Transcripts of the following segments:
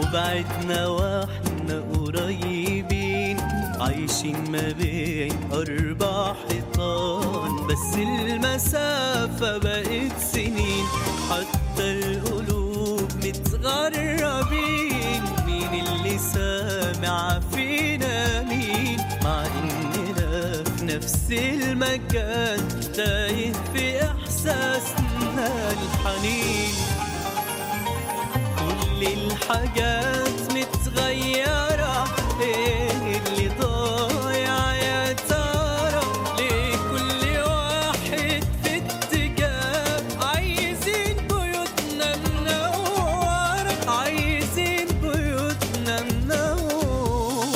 وبعدنا واحنا قريبين عايشين ما بين أربع حيطان بس المسافة بقت سنين حتى القلوب متغربين مين اللي سامع فينا مين مع إننا في نفس المكان تايه في إحساسنا الحنين كل الحاجات متغيرة ايه اللي ضايع يا ترى ليه كل واحد في اتجاه عايزين بيوتنا منورة عايزين بيوتنا منورة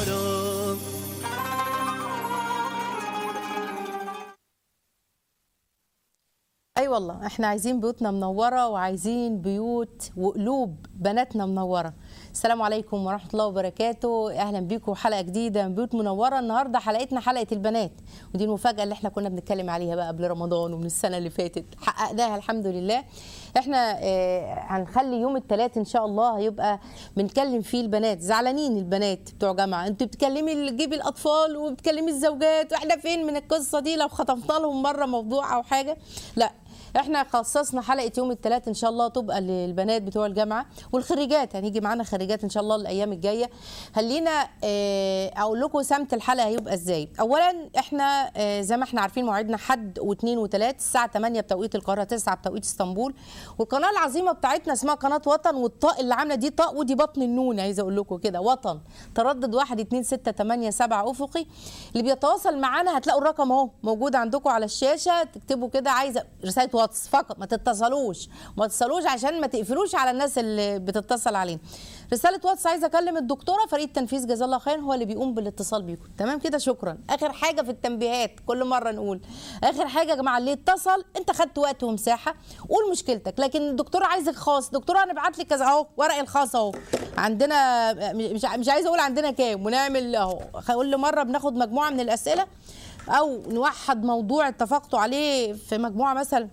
اي أيوة والله احنا عايزين بيوتنا منوره وعايزين بيوت وقلوب بناتنا منوره السلام عليكم ورحمه الله وبركاته اهلا بيكم حلقه جديده من بيوت منوره النهارده حلقتنا حلقه البنات ودي المفاجاه اللي احنا كنا بنتكلم عليها بقى قبل رمضان ومن السنه اللي فاتت حققناها الحمد لله احنا آه، هنخلي يوم الثلاث ان شاء الله هيبقى بنكلم فيه البنات زعلانين البنات بتوع جامعه انتوا بتكلمي تجيبي الاطفال وبتكلمي الزوجات واحنا فين من القصه دي لو خطفنا لهم مره موضوع او حاجه لا احنا خصصنا حلقه يوم الثلاث ان شاء الله تبقى للبنات بتوع الجامعه والخريجات هنيجي معانا خريجات ان شاء الله الايام الجايه خلينا اه، اقول لكم سمت الحلقه هيبقى ازاي اولا احنا اه، زي ما احنا عارفين موعدنا حد واثنين وثلاث الساعه 8 بتوقيت القاهره 9 بتوقيت اسطنبول والقناه العظيمه بتاعتنا اسمها قناه وطن والطاء اللي عامله دي طاء ودي بطن النون عايزه اقول لكم كده وطن تردد 1 2 6 8 7 افقي اللي بيتواصل معانا هتلاقوا الرقم اهو موجود عندكم على الشاشه تكتبوا كده عايزه رساله واتس فقط ما تتصلوش ما تتصلوش عشان ما تقفلوش على الناس اللي بتتصل علينا رساله واتس عايزه اكلم الدكتوره فريق التنفيذ جزاه الله خير هو اللي بيقوم بالاتصال بيكم تمام كده شكرا اخر حاجه في التنبيهات كل مره نقول اخر حاجه يا جماعه اللي اتصل انت خدت وقت ومساحه قول مشكلتك لكن الدكتوره عايزك خاص دكتوره انا بعت لك كذا اهو ورق الخاص اهو عندنا مش مش عايزه اقول عندنا كام ونعمل اهو كل مره بناخد مجموعه من الاسئله او نوحد موضوع اتفقتوا عليه في مجموعه مثلا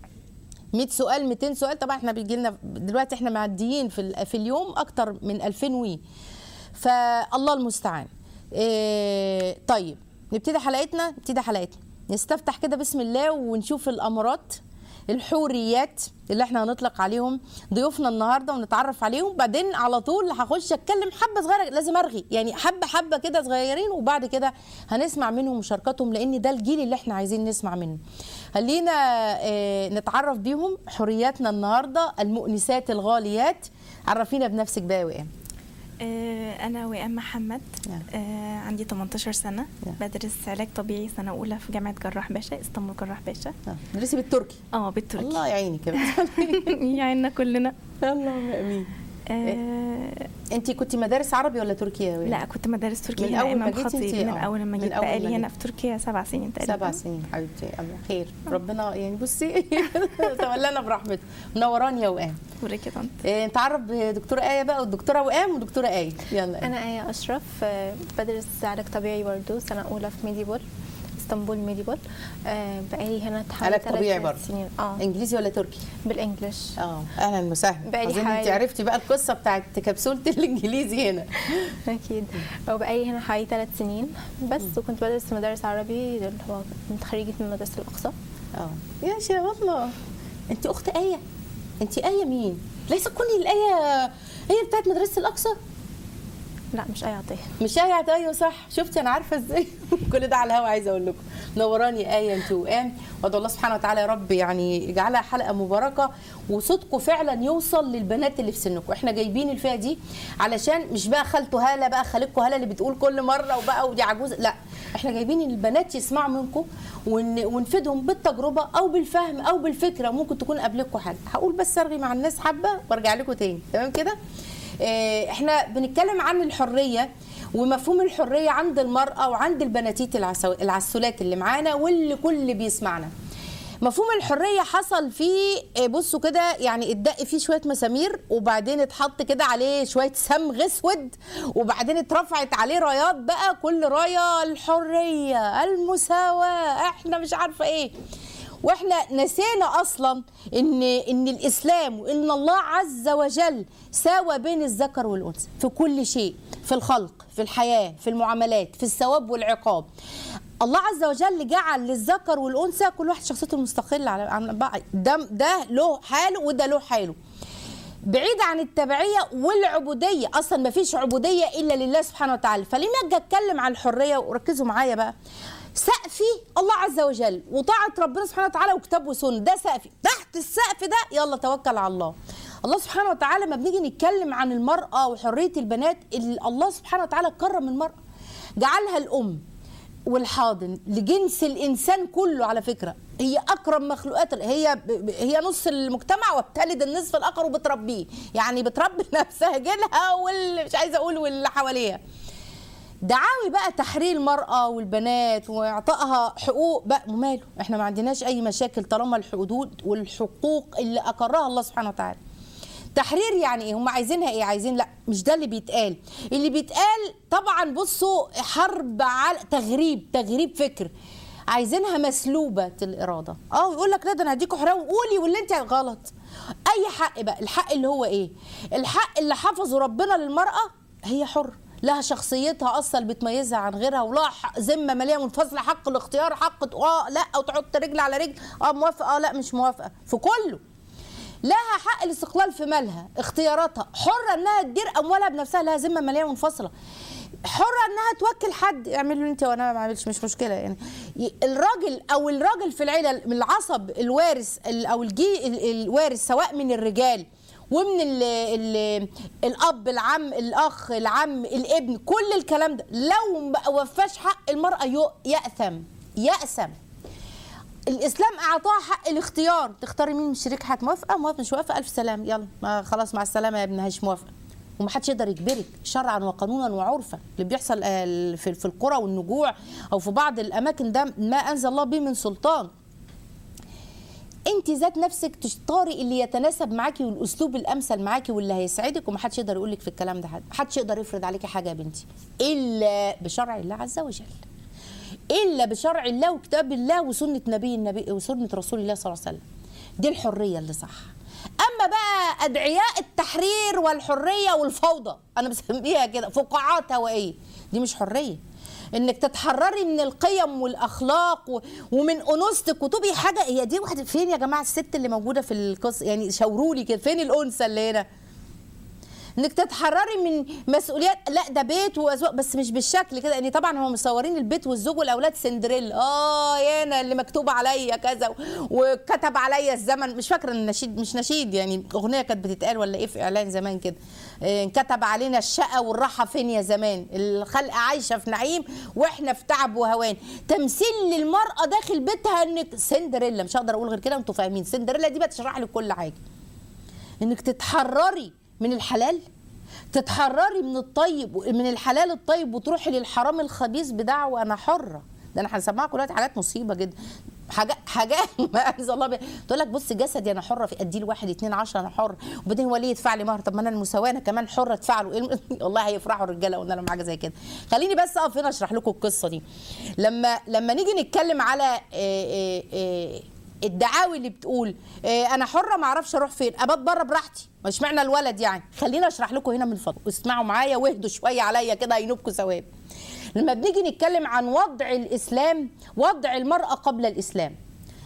100 سؤال 200 سؤال طبعا احنا بيجي لنا دلوقتي احنا معديين في ال- في اليوم اكتر من 2000 وي فالله المستعان إيه طيب نبتدي حلقتنا نبتدي حلقتنا نستفتح كده بسم الله ونشوف الامارات الحوريات اللي احنا هنطلق عليهم ضيوفنا النهارده ونتعرف عليهم بعدين على طول هخش اتكلم حبه صغيره لازم ارغي يعني حبه حبه كده صغيرين وبعد كده هنسمع منهم مشاركاتهم لان ده الجيل اللي احنا عايزين نسمع منه خلينا آه، نتعرف بيهم حرياتنا النهارده المؤنسات الغاليات عرفينا بنفسك بقى يا وئام آه، أنا وئام محمد نعم. آه، عندي 18 سنة نعم. بدرس علاج طبيعي سنة أولى في جامعة جراح باشا اسطنبول جراح باشا آه، بتدرسي بالتركي اه بالتركي الله يعينك يا بنت يعيننا كلنا اللهم امين آه، انت كنت مدارس عربي ولا تركي يا وئام؟ لا كنت مدارس تركي من هنا أول ما إمام جيتي خطيب انتي- من آه، أول ما من جيت أول ما بقالي هنا جيت. في تركيا سبع سنين تقريبا سبع سنين حبيبتي الله خير ربنا يعني بصي تولانا برحمته منوراني يا وئام وريك يا طنط إيه، نتعرف بدكتوره ايه بقى والدكتوره وئام ودكتوره ايه يلا أنا آية أشرف آه، بدرس علاج طبيعي برضو سنة أولى في ميديبول اسطنبول ميديبول آه، بقالي هنا حوالي علاج ثلاث طبيعي برضو. سنين اه انجليزي ولا تركي بالانجلش اه اهلا وسهلا بقالي اظن انت حوالي- عرفتي بقى القصه بتاعت كبسوله الانجليزي هنا اكيد وبقالي هنا حوالي ثلاث سنين بس وكنت بدرس في مدارس عربي اللي هو كنت خريجة من مدرسة الأقصى اه يا شا والله انت اخت ايه انت ايه مين ليس كل الايه هي بتاعت مدرسه الاقصى لا مش أي عطية مش ايه ايوه صح شفتي انا عارفه ازاي كل ده على الهوا عايزه اقول لكم نوراني ايه انت وقام وادعو الله سبحانه وتعالى يا رب يعني يجعلها حلقه مباركه وصوتكم فعلا يوصل للبنات اللي في سنكم احنا جايبين الفئه دي علشان مش بقى خالته هاله بقى خالتكم هاله اللي بتقول كل مره وبقى ودي عجوز لا احنا جايبين البنات يسمعوا منكم ون- ونفيدهم بالتجربه او بالفهم او بالفكره ممكن تكون قبلكم حاجه هقول بس ارغي مع الناس حبه وارجع لكم تاني تمام كده آه، احنا بنتكلم عن الحريه ومفهوم الحريه عند المراه وعند البناتيت العسو- العسولات اللي معانا واللي كل اللي بيسمعنا مفهوم الحريه حصل فيه آه، بصوا كده يعني اتدق فيه شويه مسامير وبعدين اتحط كده عليه شويه صمغ اسود وبعدين اترفعت عليه رايات بقى كل رايه الحريه المساواه احنا مش عارفه ايه واحنا نسينا اصلا ان ان الاسلام وان الله عز وجل ساوى بين الذكر والانثى في كل شيء في الخلق في الحياه في المعاملات في الثواب والعقاب الله عز وجل جعل للذكر والانثى كل واحد شخصيته المستقله على عن بعض ده ده له حاله وده له حاله بعيد عن التبعيه والعبوديه اصلا ما فيش عبوديه الا لله سبحانه وتعالى فلما اجي اتكلم عن الحريه وركزوا معايا بقى سقفي الله عز وجل وطاعه ربنا سبحانه وتعالى وكتاب وسنه ده سقفي تحت السقف ده يلا توكل على الله الله سبحانه وتعالى لما بنيجي نتكلم عن المراه وحريه البنات ال- الله سبحانه وتعالى كرم المراه جعلها الام والحاضن لجنس الانسان كله على فكره هي اكرم مخلوقات هي ب- ب- هي نص المجتمع وبتلد النصف الاخر وبتربيه يعني بتربي نفسها جيلها واللي مش عايزه اقول واللي حواليها دعاوي بقى تحرير المرأة والبنات وإعطائها حقوق بقى وماله احنا ما عندناش أي مشاكل طالما الحدود والحقوق اللي أقرها الله سبحانه وتعالى تحرير يعني ايه هم عايزينها ايه عايزين لا مش ده اللي بيتقال اللي بيتقال طبعا بصوا حرب على تغريب تغريب فكر عايزينها مسلوبه الاراده اه يقول لك لا ده انا هديكوا حريه وقولي واللي انت غلط اي حق بقى الحق اللي هو ايه الحق اللي حفظه ربنا للمراه هي حر لها شخصيتها اصلا بتميزها عن غيرها ولها حق- ذمه ماليه منفصله حق الاختيار حق ت- اه لا او تحط رجل على رجل اه موافقه اه لا مش موافقه في كله لها حق الاستقلال في مالها اختياراتها حرة انها تدير اموالها بنفسها لها ذمة مالية منفصلة حرة انها توكل حد اعمل له انت وانا ما اعملش مش مشكلة يعني ي- الراجل او الراجل في العيلة من العصب الوارث ال- او الجي ال- الوارث سواء من الرجال ومن ال ال الاب العم الاخ العم الابن كل الكلام ده لو ما وفاش حق المرأة يو- يأثم يأثم الاسلام اعطاها حق الاختيار تختاري مين من شريك حياتك موافقه موافقه مش موافقه الف سلام يلا ما خلاص مع السلامه يا ابنها مش موافقه ومحدش يقدر يجبرك شرعا وقانونا وعرفا اللي بيحصل آه، في في القرى والنجوع او في بعض الاماكن ده ما انزل الله به من سلطان انت ذات نفسك تختاري اللي يتناسب معاكي والاسلوب الامثل معاكي واللي هيسعدك ومحدش يقدر يقول لك في الكلام ده حد محدش يقدر يفرض عليكي حاجه يا بنتي الا بشرع الله عز وجل الا بشرع الله وكتاب الله وسنه نبي النبي وسنه رسول الله صلى الله عليه وسلم دي الحريه اللي صح اما بقى ادعياء التحرير والحريه والفوضى انا بسميها كده فقاعات هوائيه دي مش حريه انك تتحرري من القيم والاخلاق و- ومن انوثتك وتبقي حاجه هي دي واحده فين يا جماعه الست اللي موجوده في القصه يعني شاوروا لي كده فين الانثى اللي هنا انك تتحرري من مسؤوليات لا ده بيت وازواج بس مش بالشكل كده يعني طبعا هم مصورين البيت والزوج والاولاد سندريلا اه يا انا اللي مكتوب عليا كذا و- وكتب عليا الزمن مش فاكره النشيد مش نشيد يعني اغنيه كانت بتتقال ولا ايه في اعلان زمان كده آه، كتب علينا الشقه والراحه فين يا زمان الخلق عايشه في نعيم واحنا في تعب وهوان تمثيل للمراه داخل بيتها انك سندريلا مش هقدر اقول غير كده وانتوا فاهمين سندريلا دي بتشرح لك كل حاجه انك تتحرري من الحلال تتحرري من الطيب من الحلال الطيب وتروحي للحرام الخبيث بدعوه انا حره ده انا هسمعكم دلوقتي حاجات مصيبه جدا حاجات حاجات ما انزل الله بها تقول لك بص جسدي انا حره في ادي لواحد اتنين عشرة انا حر وبعدين هو ليه يدفع لي مهر طب ما انا المساواه انا كمان حره ادفع له إيه؟ والله هيفرحوا الرجاله قلنا لهم حاجه زي كده خليني بس اقف هنا اشرح لكم القصه دي لما لما نيجي نتكلم على إيه إيه إيه الدعاوي اللي بتقول إيه انا حره ما اعرفش اروح فين ابات بره براحتي مش معنى الولد يعني خليني اشرح لكم هنا من فضلكم اسمعوا معايا واهدوا شويه عليا كده هينوبكم ثواب لما بنيجي نتكلم عن وضع الاسلام وضع المراه قبل الاسلام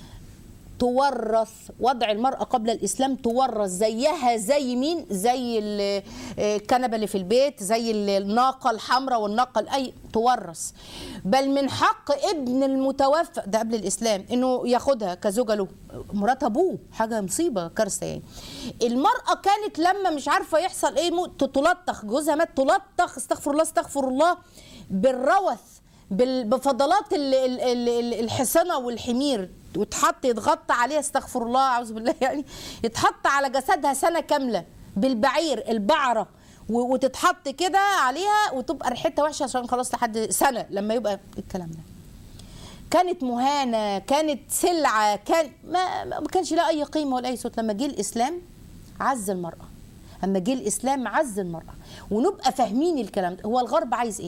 تورث وضع المرأة قبل الإسلام تورث زيها زي مين زي ال- الكنبة اللي في البيت زي ال- الناقة الحمراء والناقة الأي تورث بل من حق ابن المتوفى ده قبل الإسلام إنه ياخدها كزوجة له مرات أبوه حاجة مصيبة كارثة يعني المرأة كانت لما مش عارفة يحصل إيه موت تلطخ جوزها مات تلطخ استغفر الله استغفر الله بالروث بال- بفضلات ال- ال- ال- ال- الحصنه والحمير وتحط يتغطى عليها استغفر الله اعوذ بالله يعني يتحط على جسدها سنه كامله بالبعير البعره و- وتتحط كده عليها وتبقى ريحتها وحشه عشان خلاص لحد سنه لما يبقى الكلام ده كانت مهانه كانت سلعه كان ما ما كانش لها اي قيمه ولا اي صوت لما جه الاسلام عز المراه اما جه الاسلام عز المراه ونبقى فاهمين الكلام ده هو الغرب عايز ايه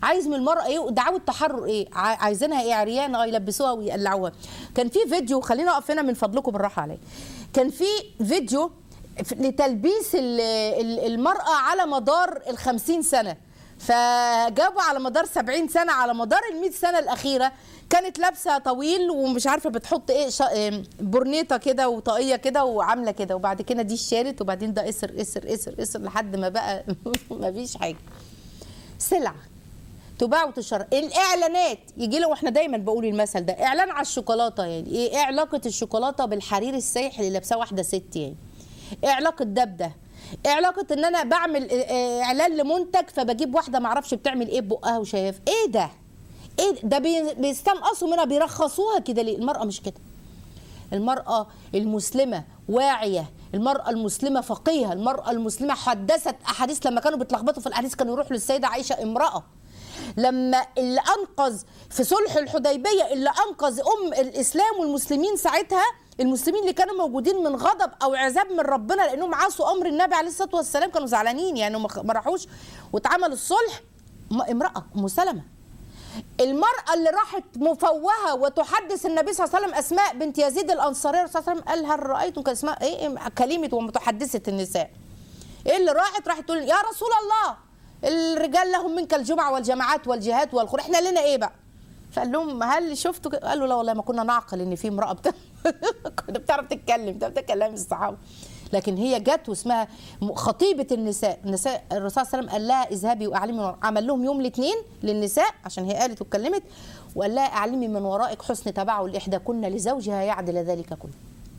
عايز من المراه ايه دعاوى التحرر ايه ع- عايزينها ايه عريانه اه يلبسوها ويقلعوها كان في فيديو خلينا اقف هنا من فضلكم بالراحه عليا كان في فيديو ف- لتلبيس ال- ال- المراه على مدار ال 50 سنه فجابوا على مدار 70 سنه على مدار ال 100 سنه الاخيره كانت لابسه طويل ومش عارفه بتحط ايه شا... إيه، برنيطه كده وطاقيه كده وعامله كده وبعد كده دي الشارت وبعدين ده قصر قصر قصر قصر لحد ما بقى ما فيش حاجه سلعه تباع وتشترى الاعلانات يجي له واحنا دايما بقول المثل ده اعلان على الشوكولاته يعني ايه إيه علاقه الشوكولاته بالحرير السايح اللي لابساه واحده ست يعني ايه علاقه ده بده ايه علاقه ان انا بعمل إيه، إيه، اعلان لمنتج فبجيب واحده معرفش بتعمل ايه ببقها وشايف ايه ده ايه ده بي- بيستنقصوا منها بيرخصوها كده ليه المراه مش كده المرأة المسلمة واعية المرأة المسلمة فقيهة المرأة المسلمة حدثت أحاديث لما كانوا بيتلخبطوا في الأحاديث كانوا يروحوا للسيدة عائشة امرأة لما اللي أنقذ في صلح الحديبية اللي أنقذ أم الإسلام والمسلمين ساعتها المسلمين اللي كانوا موجودين من غضب أو عذاب من ربنا لأنهم عصوا أمر النبي عليه الصلاة والسلام كانوا زعلانين يعني ما ما راحوش واتعمل الصلح م- امرأة أم سلمة المرأة اللي راحت مفوهة وتحدث النبي صلى الله عليه وسلم أسماء بنت يزيد الأنصارية الرسول صلى الله عليه وسلم قال هل رأيتم كان اسمها إيه إيه كلمة ومتحدثة النساء إيه اللي راحت راحت تقول يا رسول الله الرجال لهم منك الجمعة والجماعات والجهاد والخروج إحنا لنا إيه بقى فقال لهم هل شفتوا كده؟ قالوا لا والله ما كنا نعقل ان في امراه بت... كنا بتعرف تتكلم ده بتتكلم الصحابه لكن هي جت واسمها م- خطيبه النساء النساء الرسول صلى الله عليه وسلم قال لها اذهبي واعلمي من وراء. عمل لهم يوم الاثنين للنساء عشان هي قالت واتكلمت وقال لها اعلمي من ورائك حسن تبعل احداكن لزوجها يعدل ذلك كله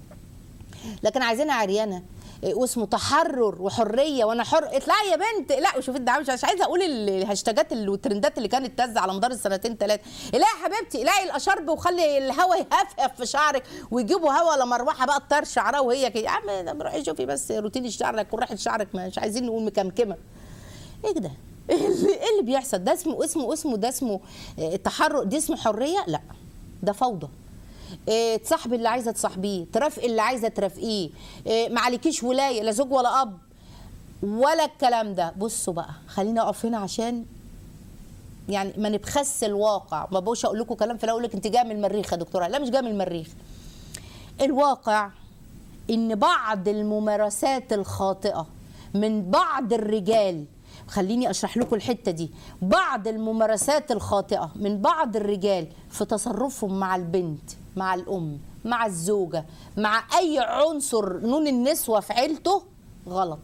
لكن عايزينها عريانه إيه، واسمه تحرر وحريه وانا حر اطلعي يا بنت لا وشوفي الدعوه مش مش عايزه اقول الهاشتاجات اللي- والترندات اللي كانت تز على مدار السنتين ثلاثه لا يا حبيبتي لاقي الاشرب وخلي الهوا يهفهف في شعرك ويجيبوا هوا ولا مروحه بقى تطير شعرها وهي كده يا عم ده روحي شوفي بس روتين شعرك وريحه شعرك مش عايزين نقول مكمكمه ايه ده ايه اللي, إيه اللي بيحصل ده اسمه اسمه اسمه ده اسمه آه، تحرر دي اسمه حريه لا ده فوضى إيه تصاحبي اللي عايزه تصاحبيه ترافقي اللي عايزه ترافقيه إيه ما عليكيش ولايه لا زوج ولا اب ولا الكلام ده بصوا بقى خليني اقف هنا عشان يعني ما نبخس الواقع ما بقوش اقول لكم كلام في الاول لك انت جايه من المريخ يا دكتوره لا مش جايه من المريخ الواقع ان بعض الممارسات الخاطئه من بعض الرجال خليني اشرح لكم الحته دي بعض الممارسات الخاطئه من بعض الرجال في تصرفهم مع البنت مع الام مع الزوجه مع اي عنصر نون النسوه في عيلته غلط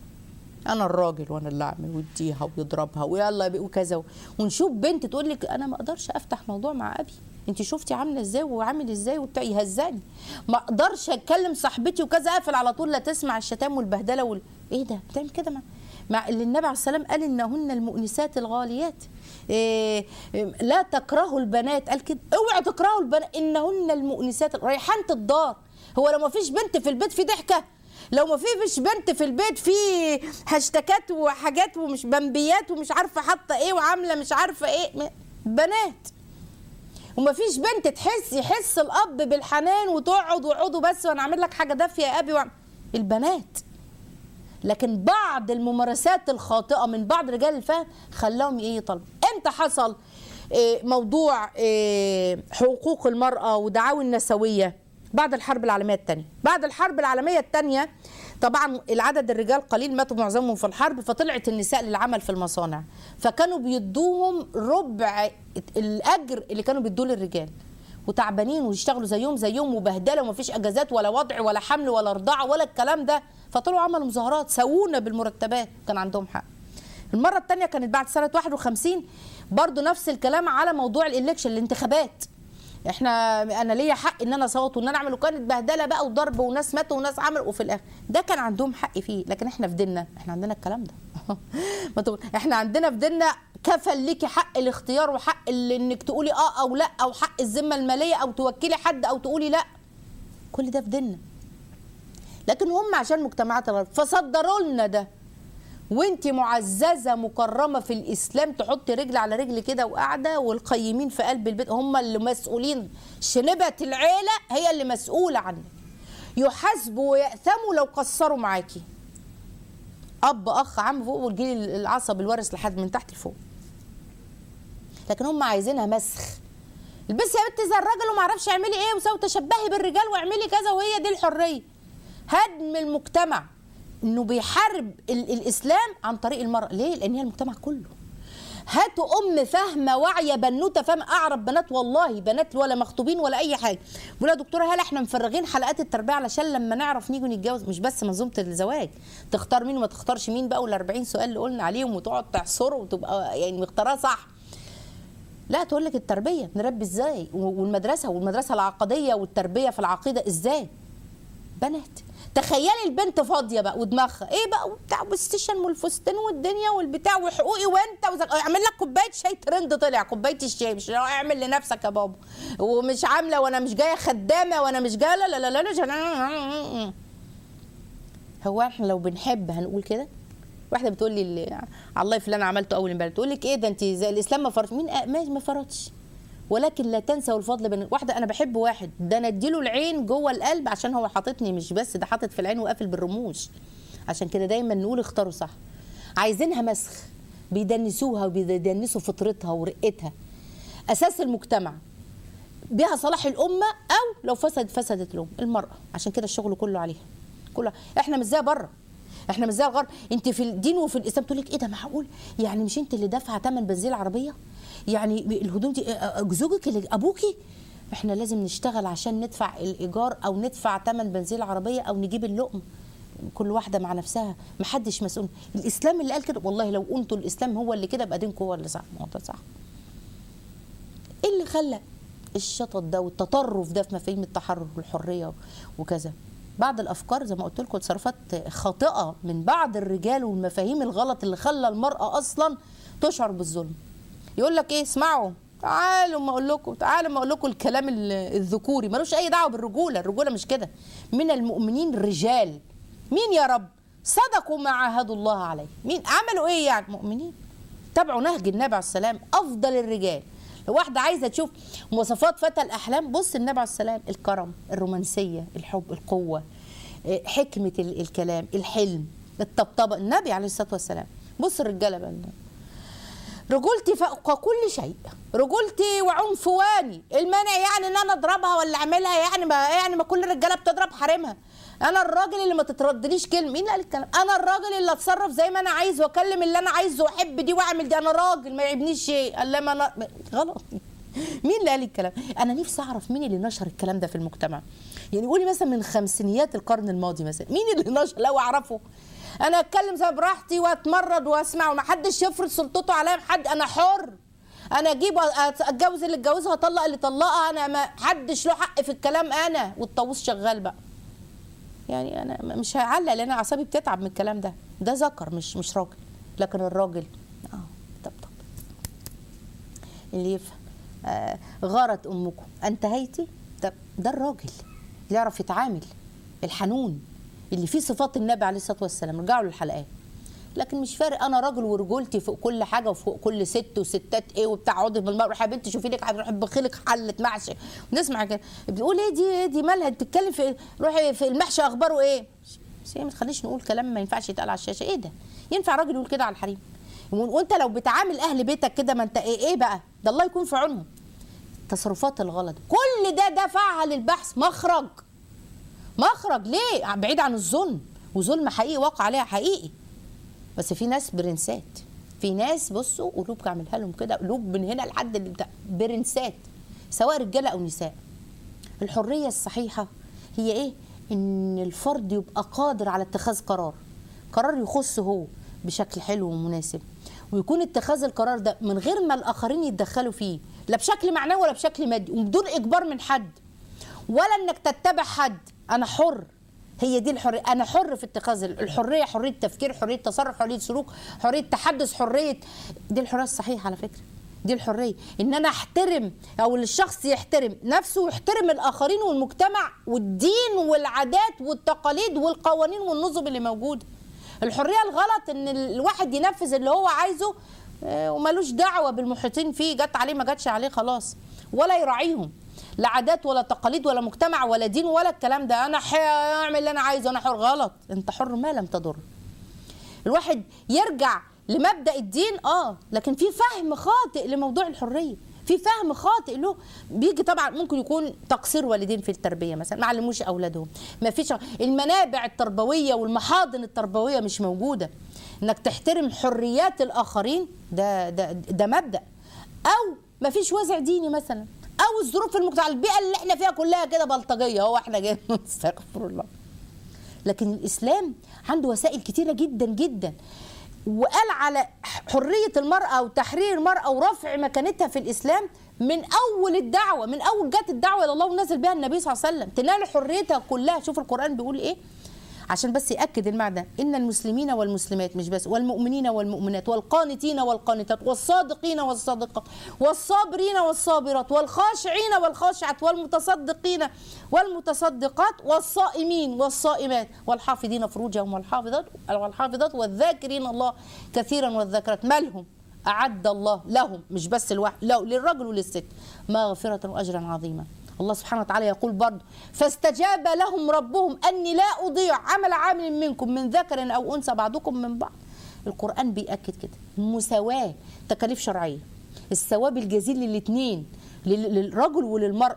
انا الراجل وانا اللي اعمل واديها ويضربها ويلا بي- وكذا ونشوف بنت تقول لك انا ما اقدرش افتح موضوع مع ابي انت شفتي عامله ازاي وعامل ازاي وبتاع يهزقني ما اقدرش اتكلم صاحبتي وكذا اقفل على طول لا تسمع الشتام والبهدله وال... ايه ده بتعمل كده مع مع اللي النبي عليه السلام قال انهن المؤنسات الغاليات إيه إيه، لا تكرهوا البنات قال كده اوعوا تكرهوا البنات انهن المؤنسات ريحانه الدار هو لو ما فيش بنت في البيت في ضحكه لو ما فيش بنت في البيت في هاشتاجات وحاجات ومش بمبيات ومش عارفه حاطه ايه وعامله مش عارفه ايه م- بنات وما فيش بنت تحس يحس الاب بالحنان وتقعد وقعدوا بس وانا اعمل لك حاجه دافيه يا ابي وعم. البنات لكن بعض الممارسات الخاطئه من بعض رجال الفهم خلاهم ايه يطلبوا امتى حصل إيه، موضوع إيه، حقوق المراه ودعاوي النسويه بعد الحرب العالميه الثانيه بعد الحرب العالميه الثانيه طبعا العدد الرجال قليل ماتوا معظمهم في الحرب فطلعت النساء للعمل في المصانع فكانوا بيدوهم ربع الاجر اللي كانوا بيدوه للرجال وتعبانين ويشتغلوا زيهم زيهم وبهدله ومفيش اجازات ولا وضع ولا حمل ولا رضاعه ولا الكلام ده فطلعوا عملوا مظاهرات سوونا بالمرتبات كان عندهم حق المره الثانيه كانت بعد سنه 51 برضو نفس الكلام على موضوع الالكشن الانتخابات احنا انا ليا حق ان انا اصوت وان انا اعمل وكانت بهدله بقى وضرب وناس ماتوا وناس عملوا وفي الاخر ده كان عندهم حق فيه لكن احنا في ديننا احنا عندنا الكلام ده ما تقول- احنا عندنا في ديننا كفل ليكي حق الاختيار وحق ال- انك تقولي اه او لا او حق الذمه الماليه او توكلي حد او تقولي لا كل ده في ديننا لكن هم عشان مجتمعات الغرب فصدروا لنا ده وانت معززه مكرمه في الاسلام تحطي رجل على رجل كده وقاعده والقيمين في قلب البيت هم اللي مسؤولين شنبه العيله هي اللي مسؤوله عنك يحاسبوا ويأثموا لو قصروا معاكي اب اخ عم فوق والجيل العصب الوارث لحد من تحت لفوق لكن هم عايزينها مسخ البسي يا بنتي زي الراجل وما اعرفش اعملي ايه وسوي تشبهي بالرجال واعملي كذا وهي دي الحريه هدم المجتمع انه بيحارب ال- الاسلام عن طريق المراه ليه لان هي المجتمع كله هاتوا ام فاهمه واعيه بنوته فاهمه اعرف بنات والله بنات ولا مخطوبين ولا اي حاجه بقول يا دكتوره هلا احنا مفرغين حلقات التربيه علشان لما نعرف نيجي نتجوز مش بس منظومه الزواج تختار مين وما تختارش مين بقى وال 40 سؤال اللي قلنا عليهم وتقعد تعصره وتبقى يعني مختارها صح لا تقول لك التربيه نربي ازاي والمدرسه والمدرسه العقديه والتربيه في العقيده ازاي بنات تخيلي البنت فاضيه بقى ودماغها ايه بقى وبتاع والستيشن والفستان والدنيا والبتاع وحقوقي وانت وزك... اعمل لك كوبايه شاي ترند طلع كوبايه الشاي مش اعمل لنفسك يا بابا ومش عامله وانا مش جايه خدامه وانا مش جايه لا لا لا لا, لا. هو احنا لو بنحب هنقول كده واحده بتقول لي اللي على الله فلان عملته اول امبارح تقول لك ايه ده انت زي الاسلام ما فرضش مين آه ما ما فرضش ولكن لا تنسوا الفضل بين واحده انا بحب واحد ده انا اديله العين جوه القلب عشان هو حاططني مش بس ده حاطط في العين وقافل بالرموش عشان كده دايما نقول اختاروا صح عايزينها مسخ بيدنسوها وبيدنسوا فطرتها ورقتها اساس المجتمع بها صلاح الامه او لو فسد فسدت الامه المراه عشان كده الشغل كله عليها كله احنا مش زي بره احنا مش زي الغرب انت في الدين وفي الاسلام تقول لك ايه ده معقول يعني مش انت اللي دافعه ثمن بنزين العربيه يعني الهدوم دي اه، زوجك اللي ابوكي احنا لازم نشتغل عشان ندفع الايجار او ندفع ثمن بنزين العربيه او نجيب اللقم كل واحده مع نفسها محدش مسؤول الاسلام اللي قال كده والله لو قلتوا الاسلام هو اللي كده يبقى دينكم هو اللي صح ما هو ده صح ايه اللي خلى الشطط ده والتطرف ده في مفاهيم التحرر والحريه وكذا بعض الافكار زي ما قلت لكم تصرفات خاطئه من بعض الرجال والمفاهيم الغلط اللي خلى المراه اصلا تشعر بالظلم يقول لك ايه اسمعوا تعالوا ما اقول لكم تعالوا ما اقول لكم الكلام ال- الذكوري ملوش اي دعوه بالرجوله الرجوله مش كده من المؤمنين رجال مين يا رب صدقوا ما عاهدوا الله عليه مين عملوا ايه يعني مؤمنين تابعوا نهج النبي عليه السلام افضل الرجال لو واحده عايزه تشوف مواصفات فتى الاحلام بص النبي عليه السلام الكرم الرومانسيه الحب القوه إيه، حكمه ال- الكلام الحلم الطبطبه النبي عليه الصلاه والسلام بص الرجاله بقى رجولتي فوق كل شيء رجولتي وعنفواني المانع يعني ان انا اضربها ولا اعملها يعني ما يعني ما كل الرجاله بتضرب حريمها انا الراجل اللي ما تتردليش كلمه مين اللي قال الكلام انا الراجل اللي اتصرف زي ما انا عايز واكلم اللي انا عايزه واحب دي واعمل دي انا راجل ما يعيبنيش شيء قال لما انا غلط مين اللي قال الكلام انا نفسي اعرف مين اللي نشر الكلام ده في المجتمع يعني قولي مثلا من خمسينيات القرن الماضي مثلا مين اللي نشر لو اعرفه انا اتكلم زي براحتي واتمرد واسمع ومحدش يفرض سلطته عليا حد انا حر انا اجيب اتجوز اللي اتجوزها اطلق اللي طلقها انا ما حدش له حق في الكلام انا والطاووس شغال بقى يعني انا مش هعلق لان اعصابي بتتعب من الكلام ده ده ذكر مش مش راجل لكن الراجل اه طب طب اللي يفهم آه غارت امكم انتهيتي طب ده الراجل اللي يعرف يتعامل الحنون اللي فيه صفات النبي عليه الصلاه والسلام رجعوا للحلقات لكن مش فارق انا راجل ورجولتي فوق كل حاجه وفوق كل ست وستات ايه وبتاع اقعدي بالمره روحي يا بنتي شوفي لك هنروح بخيلك حله محشي ونسمع كده بتقول ايه دي ايه دي مالها بتتكلم في روحي في المحشي اخباره ايه بس هي ما تخليش نقول كلام ما ينفعش يتقال على الشاشه ايه ده ينفع راجل يقول كده على الحريم وانت لو بتعامل اهل بيتك كده ما انت ايه ايه بقى ده الله يكون في عونهم تصرفات الغلط كل ده دفعها للبحث مخرج مخرج ليه بعيد عن الظلم وظلم حقيقي واقع عليها حقيقي بس في ناس برنسات في ناس بصوا قلوب اعملها لهم كده قلوب من هنا لحد اللي بتاع برنسات سواء رجاله او نساء الحريه الصحيحه هي ايه ان الفرد يبقى قادر على اتخاذ قرار قرار يخصه هو بشكل حلو ومناسب ويكون اتخاذ القرار ده من غير ما الاخرين يتدخلوا فيه لا بشكل معنوي ولا بشكل مادي وبدون اجبار من حد ولا انك تتبع حد انا حر هي دي الحريه انا حر في اتخاذ الحريه حريه تفكير حريه تصرف حريه سلوك حريه تحدث حريه دي الحريه الصحيحه على فكره دي الحريه ان انا احترم او الشخص يحترم نفسه ويحترم الاخرين والمجتمع والدين والعادات والتقاليد والقوانين والنظم اللي موجوده الحريه الغلط ان الواحد ينفذ اللي هو عايزه آه، وملوش دعوه بالمحيطين فيه جت عليه ما جاتش عليه خلاص ولا يراعيهم لا عادات ولا تقاليد ولا مجتمع ولا دين ولا الكلام ده انا ح- اعمل اللي انا عايزه انا حر غلط انت حر ما لم تضر الواحد يرجع لمبدا الدين اه لكن في فهم خاطئ لموضوع الحريه في فهم خاطئ له بيجي طبعا ممكن يكون تقصير والدين في التربيه مثلا ما علموش اولادهم ما فيش المنابع التربويه والمحاضن التربويه مش موجوده انك تحترم حريات الاخرين ده ده ده مبدا او ما فيش وازع ديني مثلا او الظروف المجتمع البيئه اللي احنا فيها كلها كده بلطجيه هو احنا جايين استغفر الله لكن الاسلام عنده وسائل كتيره جدا جدا وقال على حريه المراه وتحرير المراه ورفع مكانتها في الاسلام من اول الدعوه من اول جت الدعوه الى الله ونزل بها النبي صلى الله عليه وسلم تنال حريتها كلها شوف القران بيقول ايه عشان بس ياكد المعنى ان المسلمين والمسلمات مش بس والمؤمنين والمؤمنات والقانتين والقانتات والصادقين والصادقات والصابرين والصابرات والخاشعين والخاشعات والمتصدقين والمتصدقات والصائمين والصائمات والحافظين فروجهم والحافظات والحافظات والذاكرين الله كثيرا والذاكرات مالهم أعد الله لهم مش بس الواحد لو للرجل وللست مغفرة وأجرا عظيما الله سبحانه وتعالى يقول برضه فاستجاب لهم ربهم أني لا أضيع عمل عامل منكم من ذكر أو أنثى بعضكم من بعض القرآن بيأكد كده مساواة تكاليف شرعية الثواب الجزيل للاثنين للرجل وللمرأة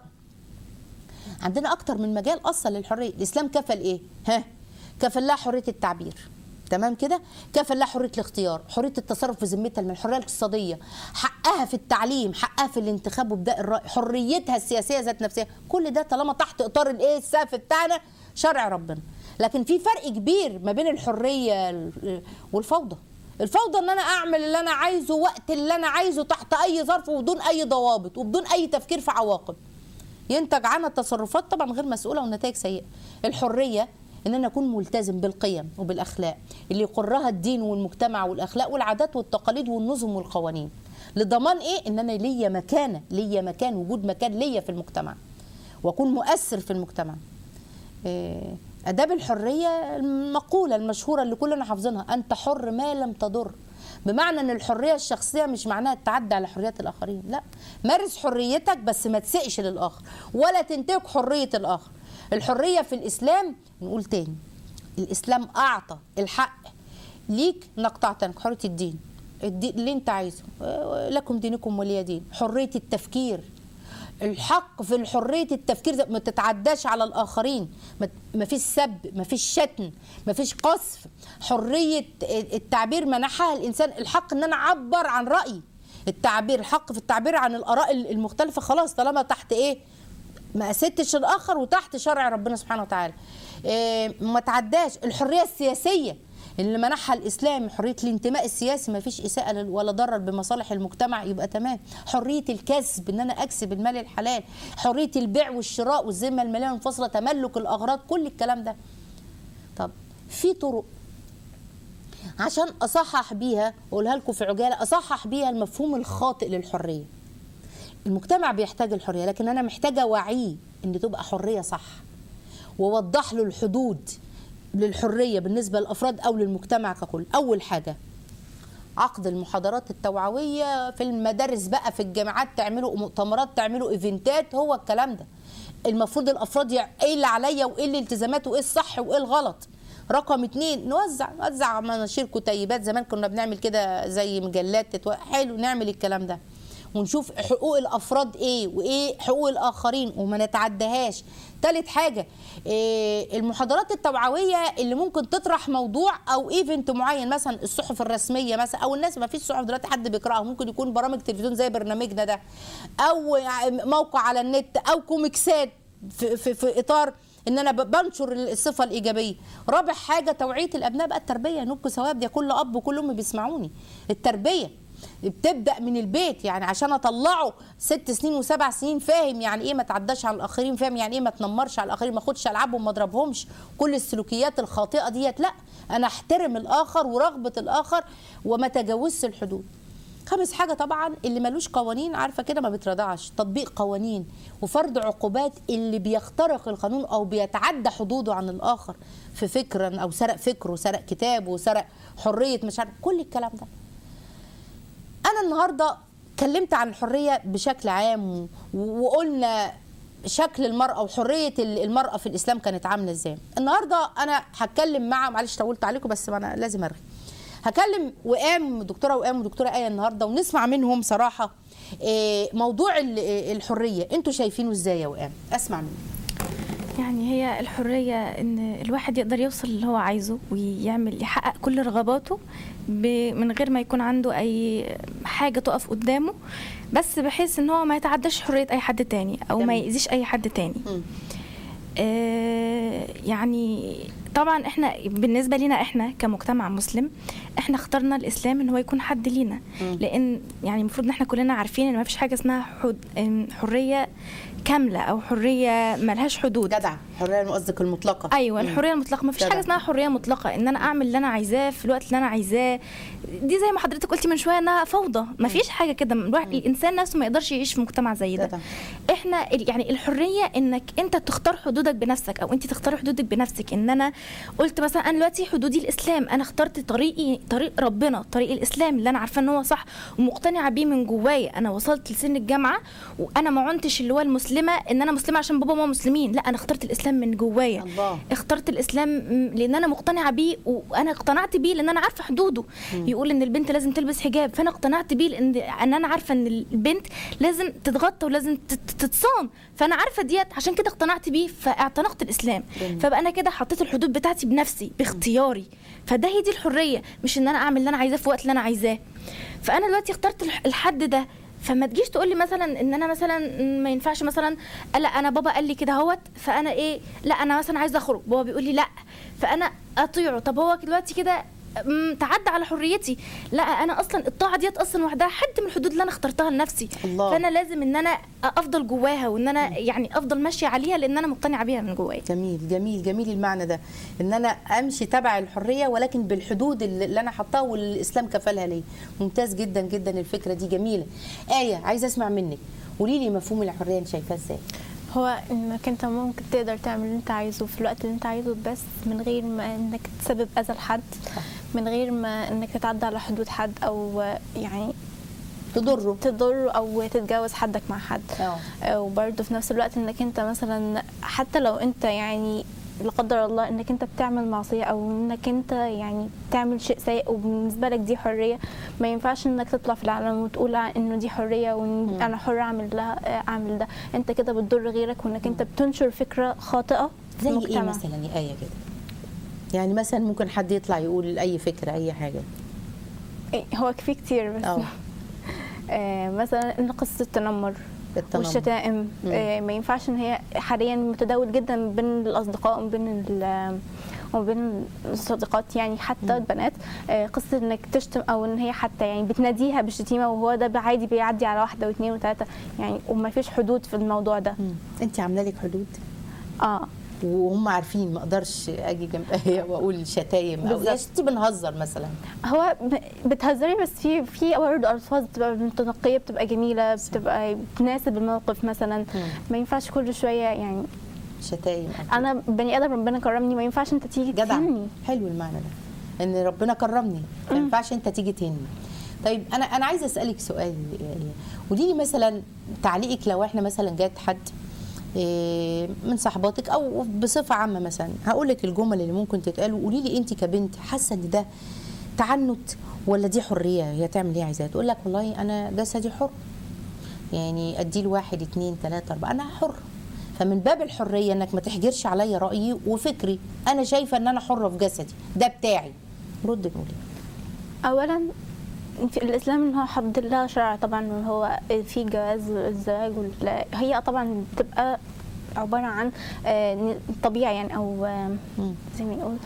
عندنا أكتر من مجال أصلا للحرية الإسلام كفل إيه؟ ها؟ كفل لها حرية التعبير تمام كده كفل لها حريه الاختيار حريه التصرف في ذمتها من الحريه الاقتصاديه حقها في التعليم حقها في الانتخاب وبداء الراي حريتها السياسيه ذات نفسها كل ده طالما تحت اطار الايه السقف بتاعنا شرع ربنا لكن في فرق كبير ما بين الحريه والفوضى الفوضى ان انا اعمل اللي انا عايزه وقت اللي انا عايزه تحت اي ظرف وبدون اي ضوابط وبدون اي تفكير في عواقب ينتج عنها تصرفات طبعا غير مسؤوله ونتائج سيئه الحريه ان انا اكون ملتزم بالقيم وبالاخلاق اللي يقرها الدين والمجتمع والاخلاق والعادات والتقاليد والنظم والقوانين لضمان ايه ان انا ليا مكانه ليا مكان وجود مكان ليا في المجتمع واكون مؤثر في المجتمع إيه اداب الحريه المقوله المشهوره اللي كلنا حافظينها انت حر ما لم تضر بمعنى ان الحريه الشخصيه مش معناها التعدي على حريات الاخرين لا مارس حريتك بس ما تسقش للاخر ولا تنتهك حريه الاخر الحريه في الاسلام نقول تاني الاسلام اعطى الحق ليك انك تعتنق حريه الدين الدين اللي انت عايزه لكم دينكم ولي دين حريه التفكير الحق في حريه التفكير ما تتعداش على الاخرين ما فيش سب ما فيش شتم ما فيش قذف حريه التعبير منحها الانسان الحق ان انا اعبر عن رايي التعبير الحق في التعبير عن الاراء المختلفه خلاص طالما تحت ايه ما اسدتش الاخر وتحت شرع ربنا سبحانه وتعالى إيه ما تعداش الحريه السياسيه اللي منحها الاسلام حريه الانتماء السياسي ما فيش اساءه ولا ضرر بمصالح المجتمع يبقى تمام حريه الكسب ان انا اكسب المال الحلال حريه البيع والشراء والذمه الماليه المنفصله تملك الاغراض كل الكلام ده طب في طرق عشان اصحح بيها اقولها لكم في عجاله اصحح بيها المفهوم الخاطئ للحريه المجتمع بيحتاج الحريه لكن انا محتاجه اوعيه ان تبقى حريه صح ووضح له الحدود للحريه بالنسبه للافراد او للمجتمع ككل اول حاجه عقد المحاضرات التوعويه في المدارس بقى في الجامعات تعملوا مؤتمرات تعملوا ايفنتات هو الكلام ده المفروض الافراد ايه اللي عليا وايه الالتزامات وايه الصح وايه الغلط رقم اتنين نوزع نوزع مناشير كتيبات زمان كنا بنعمل كده زي مجلات تتو... حلو نعمل الكلام ده ونشوف حقوق الافراد ايه وايه حقوق الاخرين وما نتعدهاش ثالث حاجه إيه المحاضرات التوعويه اللي ممكن تطرح موضوع او ايفنت معين مثلا الصحف الرسميه مثلا او الناس ما فيش صحف دلوقتي حد بيقراها ممكن يكون برامج تلفزيون زي برنامجنا ده او موقع على النت او كوميكسات في, في, في اطار ان انا بنشر الصفه الايجابيه رابع حاجه توعيه الابناء بقى التربيه نبقى ثواب ده كل اب وكل ام بيسمعوني التربيه بتبدا من البيت يعني عشان اطلعه ست سنين وسبع سنين فاهم يعني ايه ما تعداش على الاخرين فاهم يعني ايه ما تنمرش على الاخرين ما اخدش العابهم ما اضربهمش كل السلوكيات الخاطئه ديت لا انا احترم الاخر ورغبه الاخر وما تجاوزش الحدود خامس حاجة طبعا اللي ملوش قوانين عارفة كده ما بترضعش تطبيق قوانين وفرض عقوبات اللي بيخترق القانون أو بيتعدى حدوده عن الآخر في فكرا أو سرق فكره سرق كتابه سرق حرية مش عارف كل الكلام ده انا النهارده اتكلمت عن الحريه بشكل عام وقلنا شكل المرأة وحرية المرأة في الإسلام كانت عاملة إزاي النهاردة أنا هتكلم مع معلش طولت عليكم بس أنا لازم أرغي هكلم وئام دكتوره وئام ودكتوره ايه النهارده ونسمع منهم صراحه إيه، موضوع ال- الحريه انتوا شايفينه ازاي يا وئام اسمع منك يعني هي الحرية إن الواحد يقدر يوصل اللي هو عايزه ويعمل يحقق كل رغباته ب- من غير ما يكون عنده أي حاجة تقف قدامه بس بحيث إن هو ما يتعداش حرية أي حد تاني أو ما جميل. يأذيش أي حد تاني مم. آه، يعني طبعا احنا بالنسبه لنا احنا كمجتمع مسلم احنا اخترنا الاسلام ان هو يكون حد لينا مم. لان يعني المفروض ان احنا كلنا عارفين ان ما فيش حاجه اسمها حد ام، حريه كامله او حريه ملهاش حدود جدع حريه قصدك المطلقه ايوه مم. الحريه المطلقه ما فيش جدع. حاجه اسمها حريه مطلقه ان انا اعمل اللي انا عايزاه في الوقت اللي انا عايزاه دي زي ما حضرتك قلتي من شويه انها فوضى ما فيش حاجه كده الواحد- الانسان نفسه ما يقدرش يعيش في مجتمع زي ده جدع. احنا ال- يعني الحريه انك انت تختار حدودك بنفسك او انت تختاري حدودك بنفسك ان انا قلت مثلا انا دلوقتي حدودي الاسلام انا اخترت طريقي طريق ربنا طريق الاسلام اللي انا عارفه ان هو صح ومقتنعه بيه من جوايا انا وصلت لسن الجامعه وانا ما عنتش اللي هو المسلمه ان انا مسلمه عشان بابا وماما مسلمين لا انا اخترت الاسلام من جوايا الله. اخترت الاسلام م- لان انا مقتنعه بيه وانا اقتنعت بيه لان انا عارفه حدوده يقول ان البنت لازم تلبس حجاب فانا اقتنعت بيه لان ان انا عارفه ان البنت لازم تتغطى ولازم تت- تتصان فانا عارفه ديت عشان كده اقتنعت بيه فاعتنقت الاسلام جميل. فبقى انا كده حطيت الحدود بتاعتي بنفسي باختياري فده هي دي الحريه مش ان انا اعمل اللي انا عايزاه في الوقت اللي انا عايزاه فانا دلوقتي اخترت الح- الحد ده فما تجيش تقول لي مثلا ان انا مثلا ما ينفعش مثلا لا انا بابا قال لي كده اهوت فانا ايه لا انا مثلا عايزه اخرج بابا بيقول لي لا فانا اطيعه طب هو دلوقتي كده أم، تعدى على حريتي لا انا اصلا الطاعه ديت اصلا لوحدها حد من الحدود اللي انا اخترتها لنفسي الله. فانا لازم ان انا افضل جواها وان انا يعني افضل ماشيه عليها لان انا مقتنعه بيها من جوايا جميل جميل جميل المعنى ده ان انا امشي تبع الحريه ولكن بالحدود اللي اللي انا حطاها واللي الاسلام كفلها لي ممتاز جدا جدا الفكره دي جميله ايه عايزه اسمع منك قولي لي مفهوم الحريه انت شايفاه ازاي هو انك انت ممكن تقدر تعمل اللي انت عايزه في الوقت اللي انت عايزه بس من غير ما انك تسبب اذى لحد من غير ما انك تتعدى على حدود حد او يعني تضره تضر او تتجاوز حدك مع حد اه آه، وبرضه في نفس الوقت انك انت مثلا حتى لو انت يعني لا قدر الله انك انت بتعمل معصيه او انك انت يعني تعمل شيء سيء وبالنسبه لك دي حريه ما ينفعش انك تطلع في العالم وتقول انه دي حريه وان انا حر اعمل لها آه، اعمل ده انت كده بتضر غيرك وانك انت بتنشر فكره خاطئه في زي ايه المجتمع مثلا يا ايه كده يعني مثلا ممكن حد يطلع يقول اي فكره اي حاجه إيه، هو في كتير بس اه آه مثلا ان قصه التنمر التنمر. والشتائم مم. آه ما ينفعش ان هي حاليا متداول جدا بين الاصدقاء وبين ال- وبين الصديقات يعني حتى البنات آه قصه انك تشتم او ان هي حتى يعني بتناديها بالشتيمه وهو ده عادي بيعدي على واحده واثنين وثلاثه يعني وما فيش حدود في الموضوع ده انت عامله لك حدود اه وهم عارفين ما اقدرش اجي جنب ايه واقول شتايم او بالظبط. يا ستي بنهزر مثلا هو ب- بتهزري بس في في برضه الفاظ بتبقى متنقيه بتبقى جميله بتبقى تناسب الموقف مثلا ما ينفعش كل شويه يعني شتايم أو انا بني ادم ربنا كرمني ما ينفعش انت تيجي جدع تهني حلو المعنى ده ان ربنا كرمني ما ينفعش انت تيجي تهني طيب انا انا عايزه اسالك سؤال قولي لي مثلا تعليقك لو احنا مثلا جات حد إيه، من صحباتك او بصفه عامه مثلا هقول لك الجمل اللي ممكن تتقال وقولي لي انت كبنت حاسه ان ده تعنت ولا دي حريه هي تعمل ايه عايزاها تقول لك والله انا جسدي حر يعني اديله واحد اتنين تلاته اربعه انا حر فمن باب الحريه انك ما تحجرش عليا رايي وفكري انا شايفه ان انا حره في جسدي ده بتاعي رد قولي اولا في الاسلام ان هو حد لها شرع طبعا ان هو في جواز الزواج وال- هي طبعا بتبقى عباره عن آه، طبيعي يعني او آه، مم. زي ما نقول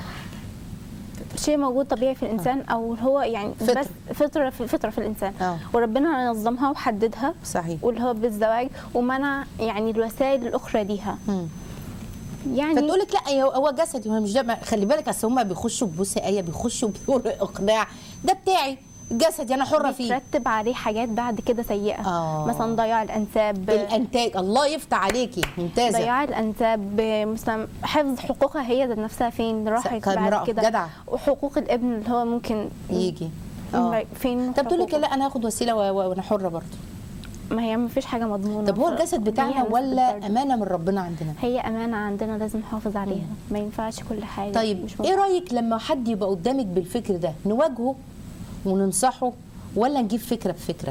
شيء موجود طبيعي في الانسان او هو يعني فطرة. بس فطره في فطره في الانسان اه وربنا نظمها وحددها صحيح واللي هو بالزواج ومنع يعني الوسائل الاخرى ليها مم. يعني فتقول لك لا هو- هو جسدي هو مش ده ما- خلي بالك اصل هم بيخشوا ببص ايه بيخشوا بطرق اقناع ده بتاعي جسدي انا حره فيه بيترتب عليه حاجات بعد كده سيئه آه. مثلا ضياع الانساب الانتاج الله يفتح عليكي ممتازه ضياع الانساب مثلا حفظ حقوقها هي ذات نفسها فين راحت كامرأة، بعد كده جدع. وحقوق الابن اللي هو ممكن يجي اه فين طب تقول لك حقوقه؟ لا انا هاخد وسيله و- و- وانا حره برضه ما هي ما فيش حاجه مضمونه طب هو ف- الجسد ليها بتاعنا نسبة ولا برد. امانه من ربنا عندنا هي امانه عندنا لازم نحافظ عليها ما ينفعش كل حاجه طيب مش ايه ممكن. رايك لما حد يبقى قدامك بالفكر ده نواجهه وننصحه ولا نجيب فكره بفكره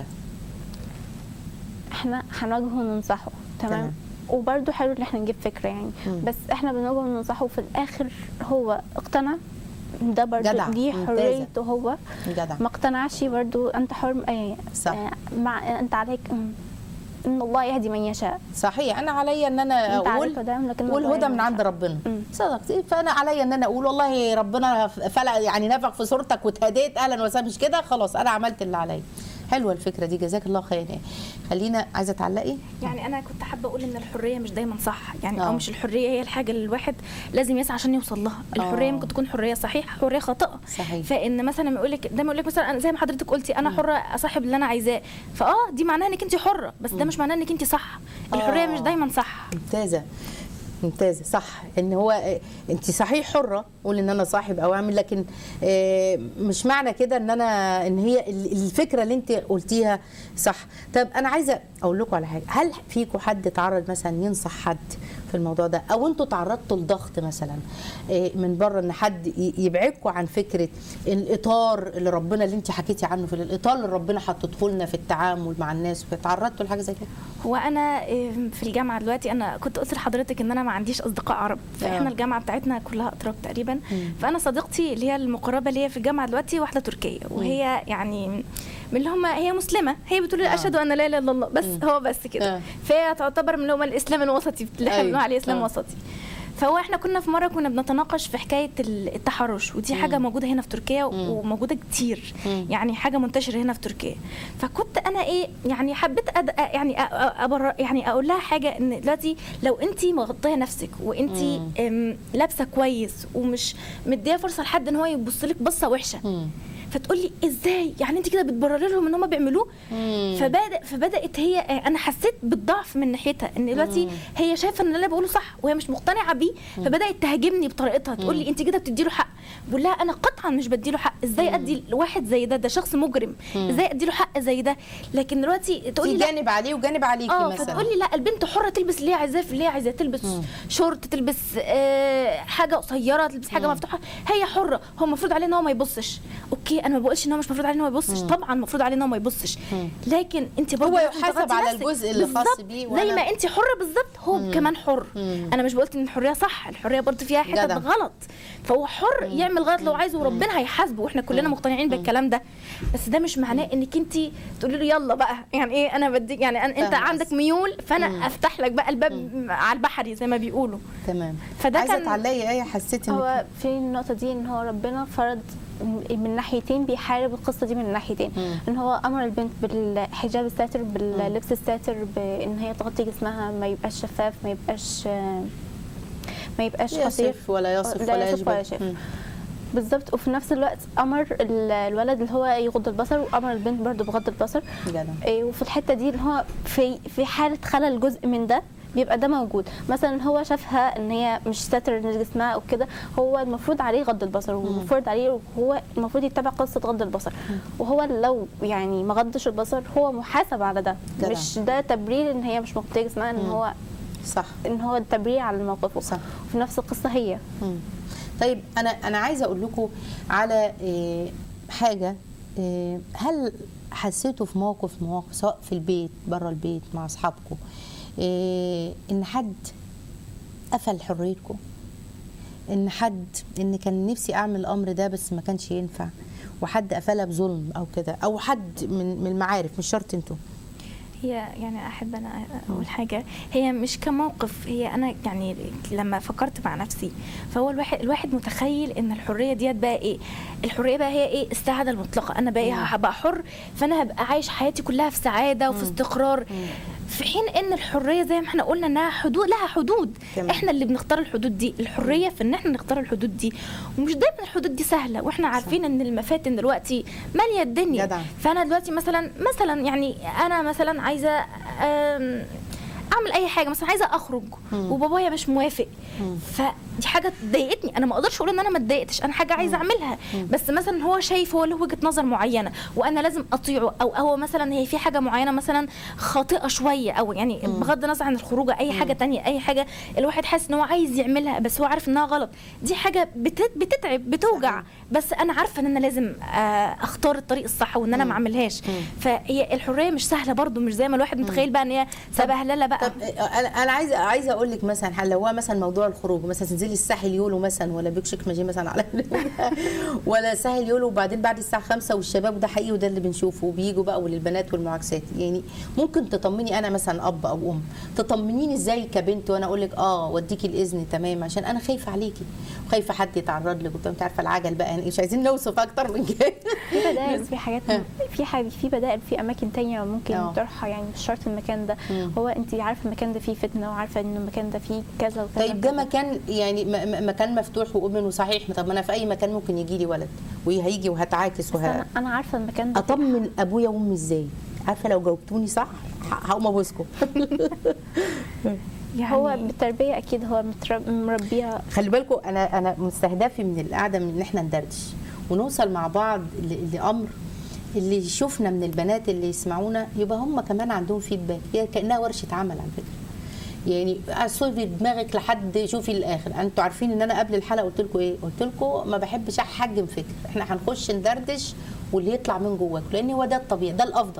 احنا هنواجهه وننصحه تمام. تمام وبرده حلو ان احنا نجيب فكره يعني مم. بس احنا بنواجهه وننصحه وفي الاخر هو اقتنع ده برضه جدع، ليه ممتازة. حريته هو جدع ما اقتنعش برضه انت حر آه، صح. آه، مع انت عليك مم. ان الله يهدي من يشاء صحيح انا عليا ان انا انت عليك اقول هداهم لكن الله والهدى يهدي من من عند يشاء. ربنا مم. صدقت فانا عليا ان انا اقول والله ربنا فلق يعني نفخ في صورتك واتهديت اهلا وسهلا مش كده خلاص انا عملت اللي عليا حلوه الفكره دي جزاك الله خير خلينا عايزه تعلقي يعني انا كنت حابه اقول ان الحريه مش دايما صح يعني آه. او مش الحريه هي الحاجه اللي الواحد لازم يسعى عشان يوصل لها الحريه آه. ممكن تكون حريه صحيحه حريه خاطئه صحيح. فان مثلا يقول لك ده يقول لك مثلا أنا زي ما حضرتك قلتي انا حره اصاحب اللي انا عايزاه فاه دي معناها انك انت حره بس ده مش معناه انك انت صح الحريه آه. مش دايما صح ممتازه ممتازه صح ان هو آه، انت صحيح حره قول ان انا صاحب او اعمل لكن آه، مش معنى كده ان انا ان هي ال- الفكره اللي انت قلتيها صح طب انا عايزه اقول لكم على حاجه هل فيكم حد اتعرض مثلا ينصح حد في الموضوع ده او انتوا تعرضتوا لضغط مثلا آه، من بره ان حد ي- يبعدكم عن فكره الاطار اللي ربنا اللي انت حكيتي عنه في الاطار اللي ربنا حطته لنا في التعامل مع الناس تعرضتوا لحاجه زي كده هو انا إيه، في الجامعه دلوقتي انا كنت قلت لحضرتك ان انا ما عنديش اصدقاء عرب فاحنا آه. الجامعه بتاعتنا كلها اتراك تقريبا فانا صديقتي اللي هي المقربه ليا في الجامعه دلوقتي واحده تركيه وهي يعني من اللي هم هي مسلمه هي بتقول آه. اشهد ان لا اله الا الله بس هو بس كده آه. فهي تعتبر من اللي هم الاسلام الوسطي اللي احنا أيوة. بنقول عليه اسلام آه. وسطي فهو احنا كنا في مره كنا بنتناقش في حكايه ال- التحرش ودي حاجه موجوده هنا في تركيا وموجوده كتير مم. يعني حاجه منتشره هنا في تركيا فكنت انا ايه يعني حبيت أد... أ- يعني أ- أ- أبر... يعني اقول لها حاجه ان دلوقتي لو انت مغطيه نفسك وانت أم، لابسه كويس ومش مديه فرصه لحد ان هو يبص لك بصه وحشه مم. فتقول لي ازاي يعني انت كده بتبرري لهم ان هم بيعملوه مم. فبدا فبدات هي انا حسيت بالضعف من ناحيتها ان دلوقتي هي شايفه ان اللي انا بقوله صح وهي مش مقتنعه بيه فبدات تهاجمني بطريقتها تقول لي انت كده بتدي له حق بقول لها انا قطعا مش بدي له حق ازاي ادي لواحد زي ده ده شخص مجرم ازاي ادي له حق زي ده لكن دلوقتي تقول في لي لا جانب عليه وجانب عليكي اه مثلا فتقول لي لا البنت حره تلبس اللي هي عايزاه في اللي هي عايزاه تلبس شورت تلبس آه حاجه قصيره تلبس حاجه مفتوحه هي حره هو المفروض عليه ان هو ما يبصش اوكي انا ما بقولش ان هو مش المفروض عليه ان هو ما يبصش طبعا المفروض عليه ان هو ما يبصش لكن انت برضه هو لازم يحاسب تضغطي على نفسك. الجزء اللي خاص بالظبط. بيه زي وأنا- ما انت حره بالظبط هو كمان حر انا مش قلت ان الحريه صح الحريه برضه فيها حتت جدع. غلط فهو حر يعمل غلط لو عايزه وربنا هيحاسبه واحنا كلنا مقتنعين بالكلام ده بس ده مش معناه انك انت تقولي له يلا بقى يعني ايه انا بديك يعني أنا انت فاهمة عندك قصدك. ميول فانا افتح لك بقى الباب على البحري زي ما بيقولوا تمام فده عايزه كان- تعلقي ايه حسيتي انك هو في النقطة دي ان هو ربنا فرض من ناحيتين بيحارب القصة دي من ناحيتين ان هو امر البنت بالحجاب الساتر باللبس الساتر بان هي تغطي جسمها ما يبقاش شفاف ما يبقاش ما يبقاش قصير يصف ولا يصف لا ولا يصف يجب ولا شاف. بالظبط وفي نفس الوقت امر ال- الولد اللي هو يغض البصر وامر البنت برضه بغض البصر جدع إيه، وفي الحته دي اللي هو في في حاله خلل جزء من ده بيبقى ده موجود مثلا هو شافها ان هي مش ساتر جسمها او كده هو المفروض عليه غض البصر ومفروض عليه هو المفروض يتبع قصه غض البصر وهو لو يعني ما غضش البصر هو محاسب على ده جدع. مش ده تبرير ان هي مش مغطيه جسمها ان هو صح ان هو تبرير على الموقف صح. وفي نفس القصه هي مم. طيب انا انا عايزه اقول لكم على إيه، حاجه إيه، هل حسيتوا في موقف مواقف سواء في البيت بره البيت مع اصحابكم إيه، ان حد قفل حريتكم ان حد ان كان نفسي اعمل الامر ده بس ما كانش ينفع وحد قفلها بظلم او كده او حد من من المعارف مش شرط انتوا هي يعني احب انا اقول حاجه هي مش كموقف هي انا يعني لما فكرت مع نفسي فهو الواحد الواحد متخيل ان الحريه ديت بقى ايه الحريه بقى هي ايه السعاده المطلقه انا بقى إيه؟ هبقى حر فانا هبقى عايش حياتي كلها في سعاده وفي استقرار في حين ان الحريه زي ما احنا قلنا انها حدود لها حدود تمام. احنا اللي بنختار الحدود دي الحريه في ان احنا نختار الحدود دي ومش دايما الحدود دي سهله واحنا عارفين ان المفاتن دلوقتي ماليه الدنيا جدع. فانا دلوقتي مثلا مثلا يعني انا مثلا عايزه أم، اعمل اي حاجه مثلا عايزه اخرج وبابايا مش موافق دي حاجه ضايقتني انا ما اقدرش اقول ان انا ما اتضايقتش انا حاجه عايزه اعملها بس مثلا هو شايف هو له وجهه نظر معينه وانا لازم اطيعه او هو مثلا هي في حاجه معينه مثلا خاطئه شويه او يعني بغض النظر عن الخروجه اي حاجه تانية اي حاجه الواحد حاسس ان هو عايز يعملها بس هو عارف انها غلط دي حاجه بت- بتتعب بتوجع بس انا عارفه ان انا لازم آه، اختار الطريق الصح وان انا ما اعملهاش فهي الحريه مش سهله برضو مش زي ما الواحد متخيل بقى ان هي سبهلله بقى طب انا انا عايزه عايزه اقول لك مثلا حل- لو هو مثلا موضوع الخروج مثلا تنزلي الساحل يولو مثلا ولا بيك شيك ماجي مثلا على ولا ساحل يولو وبعدين بعد الساعه 5 والشباب وده حقيقي وده اللي بنشوفه وبيجوا بقى وللبنات والمعاكسات يعني ممكن تطمني انا مثلا اب او ام تطمنيني ازاي كبنت وانا اقول لك اه وديكي الاذن تمام عشان انا خايفه عليكي وخايفه حد يتعرض لك وبتاع انت عارفه العجل بقى يعني مش عايزين نوصف اكتر من كده في بدائل في حاجات في حاجة في بدائل في اماكن تانية ممكن اه. تروحها يعني مش شرط المكان ده مم. هو انت عارفه المكان ده فيه فتنه وعارفه ان المكان ده فيه كذا وكذا طيب ده وكذا. مكان يعني م- م- مكان مفتوح وامن وصحيح طب ما انا في اي مكان ممكن يجي لي ولد وهيجي وهتعاكس بس وه... انا انا عارفه المكان ده اطمن ابويا وامي ازاي عارفه لو جاوبتوني صح ه- هقوم ابوسكم يعني هو بالتربيه اكيد هو مترب- مربيها خلي بالكم انا انا مستهدفي من القعده من ان احنا ندردش ونوصل مع بعض ل- لامر اللي يشوفنا من البنات اللي يسمعونا يبقى هم كمان عندهم فيدباك هي كانها ورشه عمل على فكره يعني صوفي دماغك لحد شوفي الاخر انتوا عارفين ان انا قبل الحلقه قلت لكم ايه قلت لكم ما بحبش احجم فكره احنا هنخش ندردش واللي يطلع من جواك لان هو ده الطبيعي ده الافضل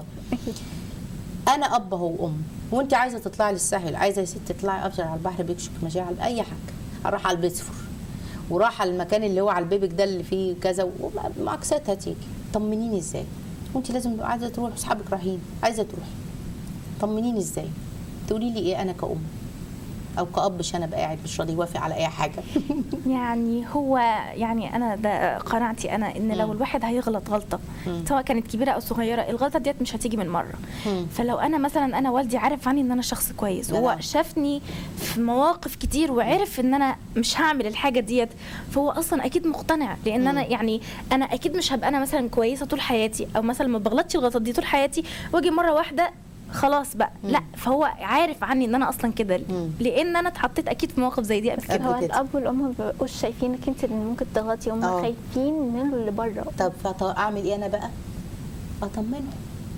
انا اب اهو وام وانت عايزه تطلعي للساحل عايزه يا ست تطلعي ابشر على البحر بيكشك ماشي على اي حاجه اروح على البيسفور وراح على المكان اللي هو على البيبك ده اللي فيه كذا ومعكسات هتيجي طمنيني ازاي وانت لازم عايزه تروح اصحابك رايحين عايزه تروحي طمنيني ازاي تقولي لي ايه انا كأم او كأب مش انا بقى قاعد مش راضي يوافق على اي حاجه يعني هو يعني انا ده قناعتي انا ان لو مم. الواحد هيغلط غلطه مم. سواء كانت كبيره او صغيره الغلطه ديت مش هتيجي من مره مم. فلو انا مثلا انا والدي عارف عني ان انا شخص كويس لا وهو لا. شافني في مواقف كتير وعرف ان انا مش هعمل الحاجه ديت فهو اصلا اكيد مقتنع لان انا مم. يعني انا اكيد مش هبقى انا مثلا كويسه طول حياتي او مثلا ما بغلطش الغلطات دي طول حياتي واجي مره واحده خلاص بقى مم. لا فهو عارف عني ان انا اصلا كده مم. لان انا اتحطيت اكيد في مواقف زي دي قبل كده قبل هو كده. الاب والام ما بيبقوش شايفينك انت اللي ممكن تغلطي هم اه. خايفين من اللي بره طب فط- اعمل ايه انا بقى اطمنهم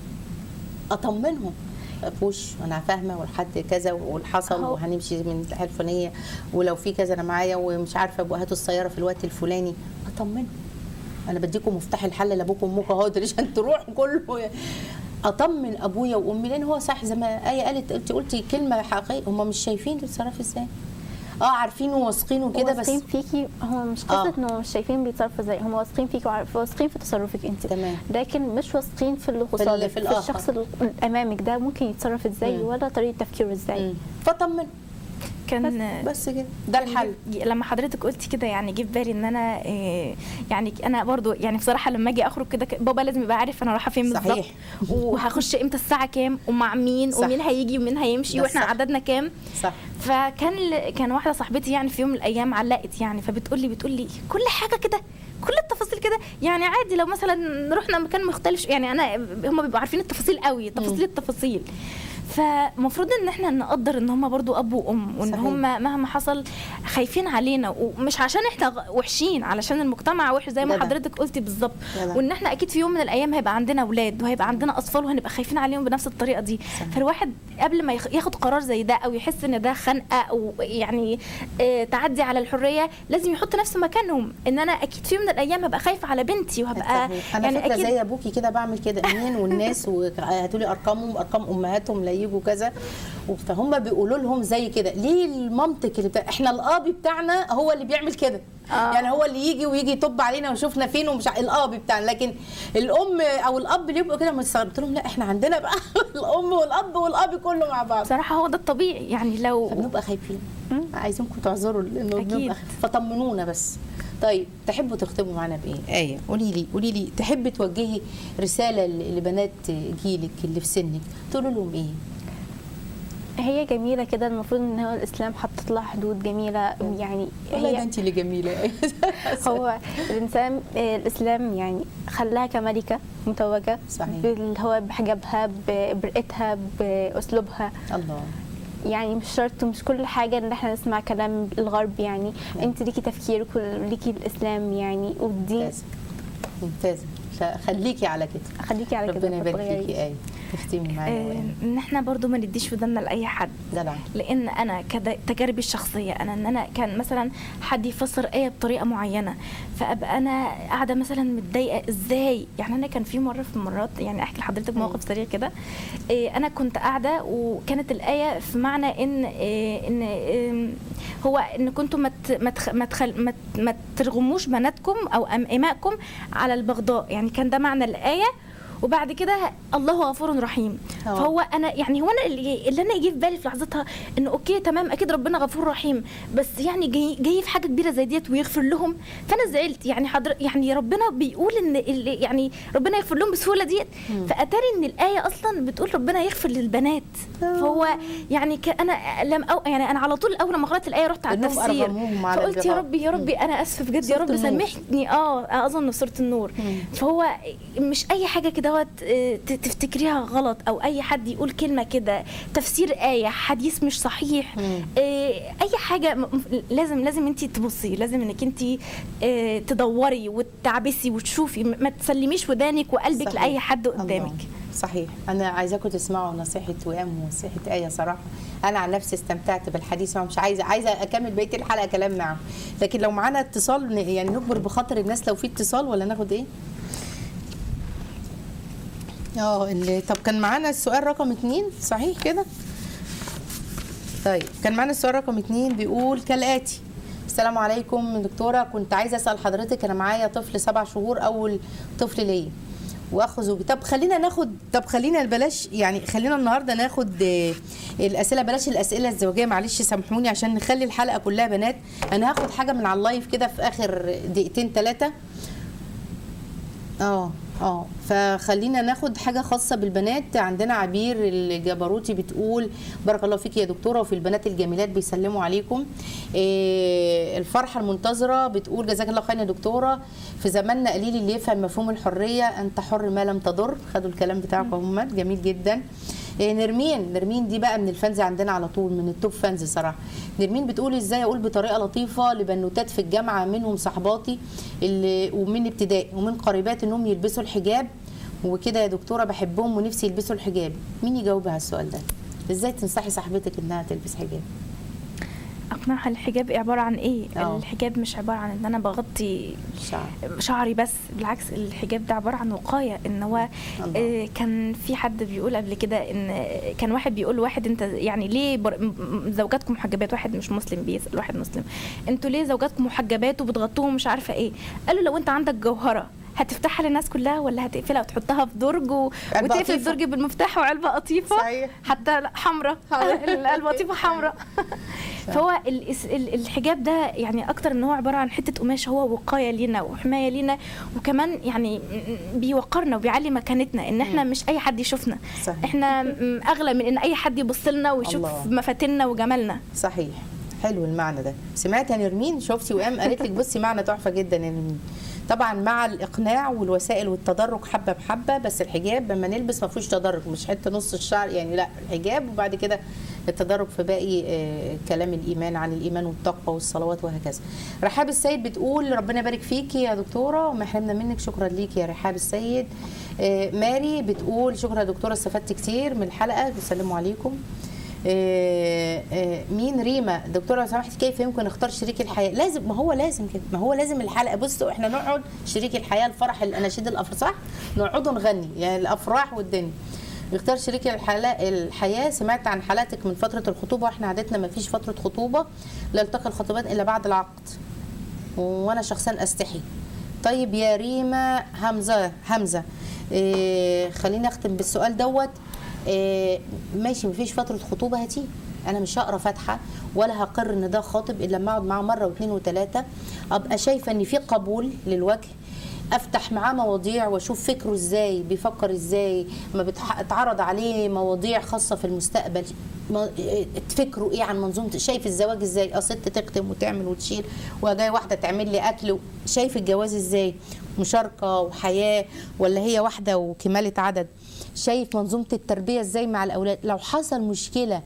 اطمنهم بوش انا فاهمه والحد كذا والحصل هو- وهنمشي من الناحيه الفلانيه ولو في كذا انا معايا ومش عارفه ابقوا هاتوا السياره في الوقت الفلاني اطمنهم انا بديكم مفتاح الحل لابوكم وامكم اهو عشان تروحوا كله اطمن ابويا وامي لان هو صح زي ما ايه قالت انت قلتي كلمه حقيقيه هم مش شايفين تتصرفي ازاي اه عارفين وواثقين وكده بس واثقين فيكي هم مش اه. قصه انهم مش شايفين بيتصرفوا ازاي هم واثقين فيكي وعارف- واثقين في تصرفك انت تمام. لكن مش واثقين في اللي في ال- قصادك في في, الآخر. الشخص اللي امامك ده ممكن يتصرف ازاي مم. ولا طريقه تفكيره ازاي مم. فطمن كان بس كده ده الحل ج- لما حضرتك قلتي كده يعني جه في بالي ان انا إيه، يعني انا برضو يعني بصراحه لما اجي اخرج كده ك- بابا لازم يبقى عارف انا رايحه فين صحيح. بالظبط وهخش امتى الساعه كام ومع مين صح. ومين هيجي ومين هيمشي ده واحنا صح. عددنا كام صح فكان ل- كان واحده صاحبتي يعني في يوم من الايام علقت يعني فبتقول لي بتقول لي كل حاجه كده كل التفاصيل كده يعني عادي لو مثلا رحنا مكان مختلف شو- يعني انا هم بيبقوا عارفين التفاصيل قوي تفاصيل التفاصيل فمفروض ان احنا نقدر ان هم برضو اب وام وان صحيح. هم مهما حصل خايفين علينا ومش عشان احنا غ- وحشين علشان المجتمع وحش زي ما جدع. حضرتك قلتي بالظبط جدع. وان احنا اكيد في يوم من الايام هيبقى عندنا اولاد وهيبقى عندنا اطفال وهنبقى خايفين عليهم بنفس الطريقه دي صحيح. فالواحد قبل ما يخ- ياخد قرار زي ده او يحس ان ده خنقه او يعني آه، تعدي على الحريه لازم يحط نفسه مكانهم ان انا اكيد في يوم من الايام هبقى خايفه على بنتي وهبقى صحيح. انا يعني فاكره اكيد زي ابوكي كده بعمل كده مين والناس وهاتوا لي ارقامهم ارقام امهاتهم لا يجوا كذا فهم بيقولوا لهم زي كده ليه المنطق اللي بتاع احنا الاب بتاعنا هو اللي بيعمل كده آه. يعني هو اللي يجي ويجي يطب علينا ويشوفنا فين ومش ع- الاب بتاعنا لكن الام او الاب اللي يبقوا كده ما تستغرب. قلت لهم لا احنا عندنا بقى الام والاب والاب كله مع بعض بصراحه هو ده الطبيعي يعني لو فبنبقى خايفين عايزينكم تعذروا لانه أكيد. بنبقى فطمنونا بس طيب تحبوا تختموا معانا بايه؟ ايه قولي لي قولي لي تحبي توجهي رساله ل- لبنات جيلك اللي في سنك تقولوا لهم ايه؟ هي جميله كده المفروض ان هو الاسلام حطت لها حدود جميله يعني والله ده هي انت اللي جميله هو الانسان آه، الاسلام يعني خلاها كملكه متوجه صحيح. اللي هو بحجابها ب- برقتها باسلوبها الله يعني مش شرط مش كل حاجة ان احنا نسمع كلام الغرب يعني انت ليكي تفكيرك وليكي الاسلام يعني والدين ممتازه ممتازه ف- خليكي على كده خليكي على كده ربنا ما يبارك تغيريش. فيكي ايه تختمي معانا آه، وإيه؟ ان احنا برضو ما نديش ودنا لاي حد جدع لان انا كتجاربي الشخصيه انا ان انا كان مثلا حد يفسر ايه بطريقه معينه فابقى انا قاعده مثلا متضايقه ازاي يعني انا كان في مره في المرات يعني احكي لحضرتك موقف سريع كده إيه انا كنت قاعده وكانت الايه في معنى ان إيه ان إيه هو ان كنتم ما ت- ما تخ- ما تخل- ما ت- ما ترغموش بناتكم او أم- امائكم على البغضاء يعني كان ده معنى الايه وبعد كده الله غفور رحيم آه. فهو انا يعني هو انا اللي, اللي انا يجي في بالي في لحظتها انه اوكي تمام اكيد ربنا غفور رحيم بس يعني جاي, جاي في حاجه كبيره زي ديت ويغفر لهم فانا زعلت يعني حضر يعني ربنا بيقول ان اللي يعني ربنا يغفر لهم بسهوله ديت فاتاري ان الايه اصلا بتقول ربنا يغفر للبنات فهو يعني ك- انا لم أو يعني انا على طول اول ما قرات الايه رحت على إنهم التفسير أرغموهم على فقلت يا البغاء. ربي يا ربي انا اسفه بجد يا سورة رب النور. سامحني اه اظن في سوره النور فهو مش اي حاجه كده دوت، آه، ت- تفتكريها غلط او اي حد يقول كلمه كده تفسير ايه حديث مش صحيح مم. آه، اي حاجه م- م- لازم لازم انت تبصي لازم انك انت آه، تدوري وتعبسي وتشوفي م- ما تسلميش ودانك وقلبك صحيح. لاي حد الله. قدامك صحيح انا عايزاكم تسمعوا نصيحه وئام ونصيحه ايه صراحه انا عن نفسي استمتعت بالحديث معهم مش عايزه عايزه اكمل بقيه الحلقه كلام معهم لكن لو معانا اتصال ن- يعني نجبر بخاطر الناس لو في اتصال ولا ناخد ايه اه اللي طب كان معانا السؤال رقم اتنين صحيح كده طيب كان معانا السؤال رقم اتنين بيقول كالاتي السلام عليكم دكتوره كنت عايزه اسال حضرتك انا معايا طفل سبع شهور اول طفل ليا واخو زوجي طب خلينا ناخد طب خلينا بلاش يعني خلينا النهارده ناخد آه، الاسئله بلاش الاسئله الزوجيه معلش سامحوني عشان نخلي الحلقه كلها بنات انا هاخد حاجه من على اللايف كده في اخر دقيقتين ثلاثه اه اه فخلينا ناخد حاجه خاصه بالبنات عندنا عبير الجبروتي بتقول بارك الله فيك يا دكتوره وفي البنات الجميلات بيسلموا عليكم إيه الفرحه المنتظره بتقول جزاك الله خير يا دكتوره في زماننا قليل اللي يفهم مفهوم الحريه انت حر ما لم تضر خدوا الكلام بتاعكم هم جميل جدا إيه نرمين نرمين دي بقى من الفانز عندنا على طول من التوب فانز صراحه نرمين بتقول ازاي اقول بطريقه لطيفه لبنوتات في الجامعه منهم صحباتي اللي ومن ابتدائي ومن قريبات انهم يلبسوا الحجاب وكده يا دكتوره بحبهم ونفسي يلبسوا الحجاب مين يجاوب على السؤال ده ازاي تنصحي صاحبتك انها تلبس حجاب اقنعها الحجاب عباره عن ايه آه. الحجاب مش عباره عن ان انا بغطي شعر شعري بس بالعكس الحجاب ده عباره عن وقايه ان هو الله. آه، كان في حد بيقول قبل كده ان كان واحد بيقول لواحد انت يعني ليه بر... م- م- زوجاتكم محجبات واحد مش مسلم بيسال واحد مسلم انتوا ليه زوجاتكم محجبات وبتغطوهم مش عارفه ايه قال له لو انت عندك جوهره هتفتحها للناس كلها ولا هتقفلها وتحطها في درج و... علبة وتقفل قطيفة. الدرج بالمفتاح وعلبه قطيفه صحيح. حتى حمراء العلبه قطيفه حمراء فهو ال- ال- الحجاب ده يعني اكتر ان هو عباره عن حته قماش هو وقايه لينا وحمايه لينا وكمان يعني م- بيوقرنا وبيعلي مكانتنا ان احنا مش اي حد يشوفنا صحيح. احنا م- اغلى من ان اي حد يبص لنا ويشوف الله. مفاتننا وجمالنا صحيح حلو المعنى ده سمعت يا نرمين شفتي وقام قالت لك بصي معنى تحفه جدا يا نرمين طبعا مع الاقناع والوسائل والتدرج حبه بحبه بس الحجاب لما نلبس ما فيهوش تدرج مش حته نص الشعر يعني لا الحجاب وبعد كده التدرج في باقي آه، كلام الايمان عن الايمان والتقوى والصلوات وهكذا رحاب السيد بتقول ربنا يبارك فيكي يا دكتوره وما يحرمنا منك شكرا ليكي يا رحاب السيد آه، ماري بتقول شكرا يا دكتوره استفدت كتير من الحلقه بيسلموا عليكم آه، آه، مين ريما دكتوره لو سمحت كيف يمكن نختار شريك الحياه لازم ما هو لازم كده ما هو لازم الحلقه بصوا احنا نقعد شريك الحياه الفرح الاناشيد الافراح صح نقعد نغني يعني الافراح والدنيا نختار شريك الحياه الحياه سمعت عن حالاتك من فتره الخطوبه واحنا عادتنا ما فيش فتره خطوبه لا يلتقي الخطيبان الا بعد العقد وانا شخصيا استحي طيب يا ريما همزه همزه إيه خليني اختم بالسؤال دوت إيه ماشي مفيش فتره خطوبه هاتيه انا مش هقرا فاتحه ولا هقر ان ده خاطب الا لما اقعد معاه مره واثنين وثلاثه ابقى شايفه ان في قبول للوجه افتح معاه مواضيع واشوف فكره ازاي بيفكر ازاي ما بتعرض عليه مواضيع خاصه في المستقبل ما- فكره ايه عن منظومه شايف الزواج ازاي اه ست تختم وتعمل وتشيل وجاي واحده تعمل لي اكل شايف الجواز ازاي مشاركه وحياه ولا هي واحده وكماله عدد شايف منظومه التربيه ازاي مع الاولاد لو حصل مشكله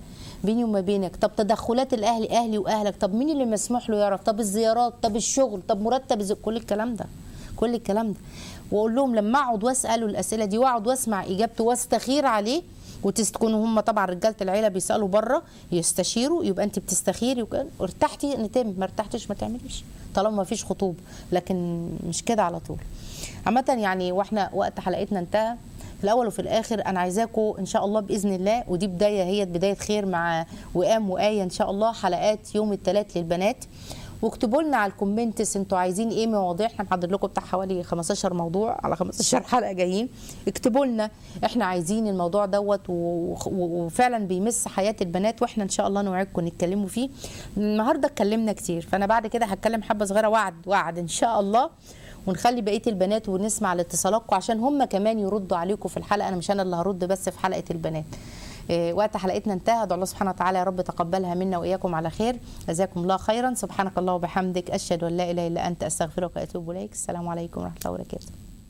بيني وما بينك طب تدخلات الاهل اهلي واهلك طب مين اللي مسموح له يعرف طب الزيارات طب الشغل طب مرتب الز- كل الكلام ده كل الكلام ده واقول لهم لما اقعد واساله الاسئله دي واقعد واسمع اجابته واستخير عليه وتكونوا هم طبعا رجاله العيله بيسالوا بره يستشيروا يبقى انت بتستخيري وكده ارتحتي نتم ما ارتحتش ما تعمليش طالما ما فيش خطوبه لكن مش كده على طول عامه يعني واحنا وقت حلقتنا انتهى في الاول وفي الاخر انا عايزاكم ان شاء الله باذن الله ودي بدايه هي بدايه خير مع وئام وايه ان شاء الله حلقات يوم الثلاث للبنات واكتبوا لنا على الكومنتس انتوا عايزين ايه مواضيع احنا محضر لكم بتاع حوالي 15 موضوع على 15 حلقه جايين اكتبوا لنا احنا عايزين الموضوع دوت و- و- وفعلا بيمس حياه البنات واحنا ان شاء الله نوعدكم نتكلموا فيه النهارده اتكلمنا كتير فانا بعد كده هتكلم حبه صغيره وعد وعد ان شاء الله ونخلي بقيه البنات ونسمع لاتصالاتكم عشان هم كمان يردوا عليكم في الحلقه انا مش انا اللي هرد بس في حلقه البنات إيه، وقت حلقتنا انتهى ادعو الله سبحانه وتعالى يا رب تقبلها منا واياكم على خير جزاكم الله خيرا سبحانك الله وبحمدك اشهد ان لا اله الا انت استغفرك واتوب اليك السلام عليكم ورحمه الله وبركاته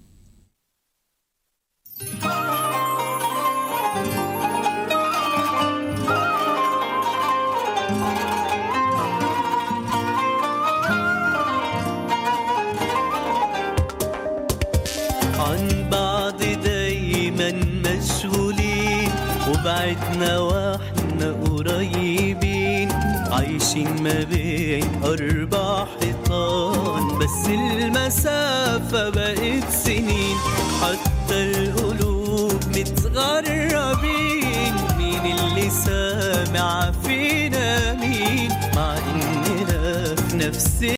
عن بعض دايما مشغولين وبعدنا واحنا قريبين عايشين ما بين أربع حيطان بس المسافة بقت سنين حتى القلوب متغربين مين اللي سامع فينا مين مع إننا في نفس